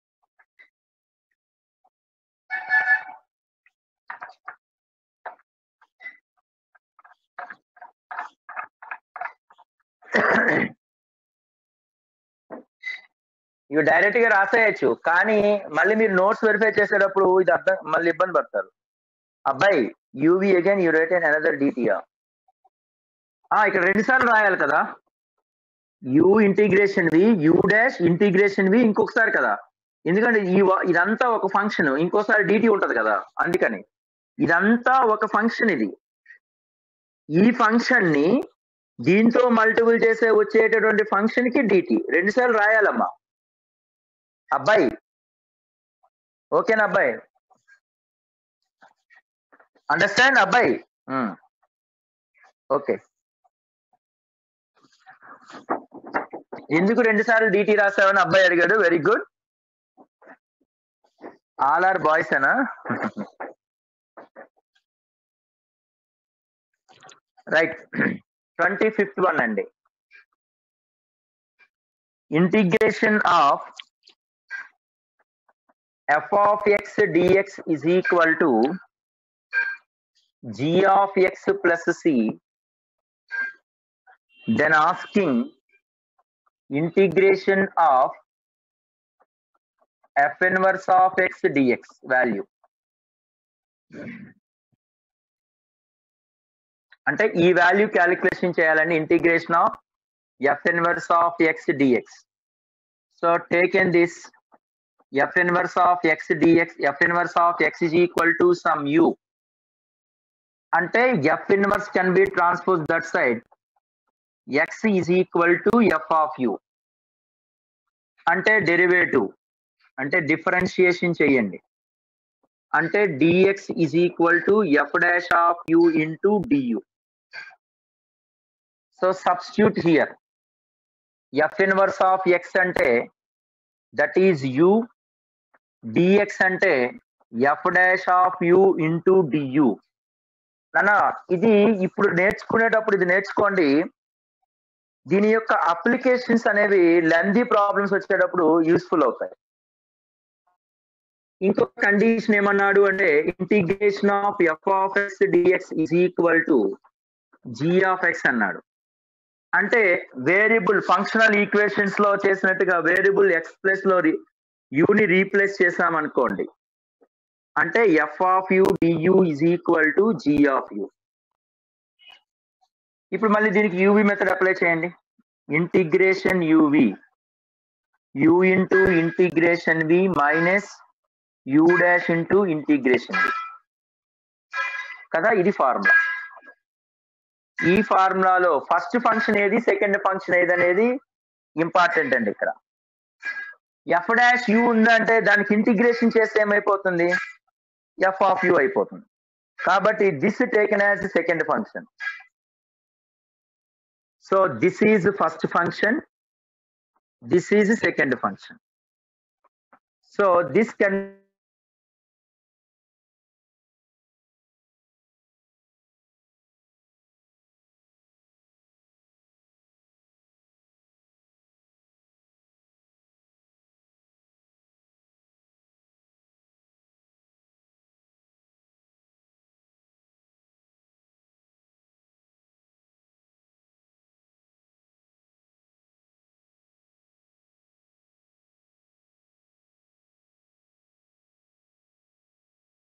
ఇవి డైరెక్ట్ గా రాసేయచ్చు కానీ మళ్ళీ మీరు నోట్స్ వెరిఫై చేసేటప్పుడు ఇది అర్థం మళ్ళీ ఇబ్బంది పడతారు అబ్బాయి uv again u right and another డిటిఆ ఇక్కడ రెండు సార్లు రాయాలి కదా u integration v u dash integration v ఇంకొకసారి కదా ఎందుకంటే ఈ వ- ఇదంతా ఒక ఫంక్షన్ ఇంకోసారి డిటి ఉంటది కదా అందుకని ఇదంతా ఒక ఫంక్షన్ ఇది ఈ ఫంక్షన్ ని దీంతో మల్టిపుల్ చేసే వచ్చేటటువంటి ఫంక్షన్ కి డిటి రెండు సార్లు రాయాలమ్మా అబ్బాయి ఓకేనా అబ్బాయి అండర్స్టాండ్ అబ్బాయి ఓకే ఎందుకు రెండు సార్లు డిటి రాసావని అబ్బాయి అడిగాడు very good all are boys అనా రైట్ ట్వంటీ ఫిఫ్త్ వన్ అండి integration of f of x dx is equal to g of x plus c then asking integration of f inverse of x dx value అంటే ఈ value calculation చేయాలని integration of f inverse of x dx so take in this f inverse of x dx f inverse of x is equal to some u అంటే f inverse can be transpose that side x is equal to f of u అంటే derivative అంటే differentiation చేయండి అంటే dx is equal to f dash of u into du so substitute here f inverse of X అంటే that is u dx అంటే f dash of u into du నాన్న ఇది ఇప్పుడు నేర్చుకునేటప్పుడు ఇది నేర్చుకోండి దీని యొక్క అప్లికేషన్స్ అనేవి లెందీ ప్రాబ్లమ్స్ వచ్చేటప్పుడు యూస్ఫుల్ అవుతాయి ఇంకొక కండిషన్ ఏమన్నాడు అంటే integration of f of x dx is equal to g of x అన్నాడు అంటే వేరియబుల్ ఫంక్షనల్ ఈక్వేషన్స్ లో చేసినట్టుగా వేరియబుల్ ఎక్స్ ప్లస్ లో యూని రీప్లేస్ చేసామనుకోండి అంటే f of u du is equal to g of u ఇప్పుడు మళ్ళీ దీనికి యూవి మెథడ్ అప్లై చేయండి integration uv u into integration వి minus u dash into integration v కదా ఇది ఫార్ములా ఈ ఫార్ములాలో ఫస్ట్ ఫంక్షన్ ఏది సెకండ్ ఫంక్షన్ ఏది అనేది ఇంపార్టెంట్ అండి ఇక్కడ ఎఫ్ డాష్ యు ఉందంటే దానికి ఇంటిగ్రేషన్ చేస్తే ఏమైపోతుంది ఎఫ్ ఆఫ్ యు అయిపోతుంది కాబట్టి this taken as second function so this is first function this is second function so this can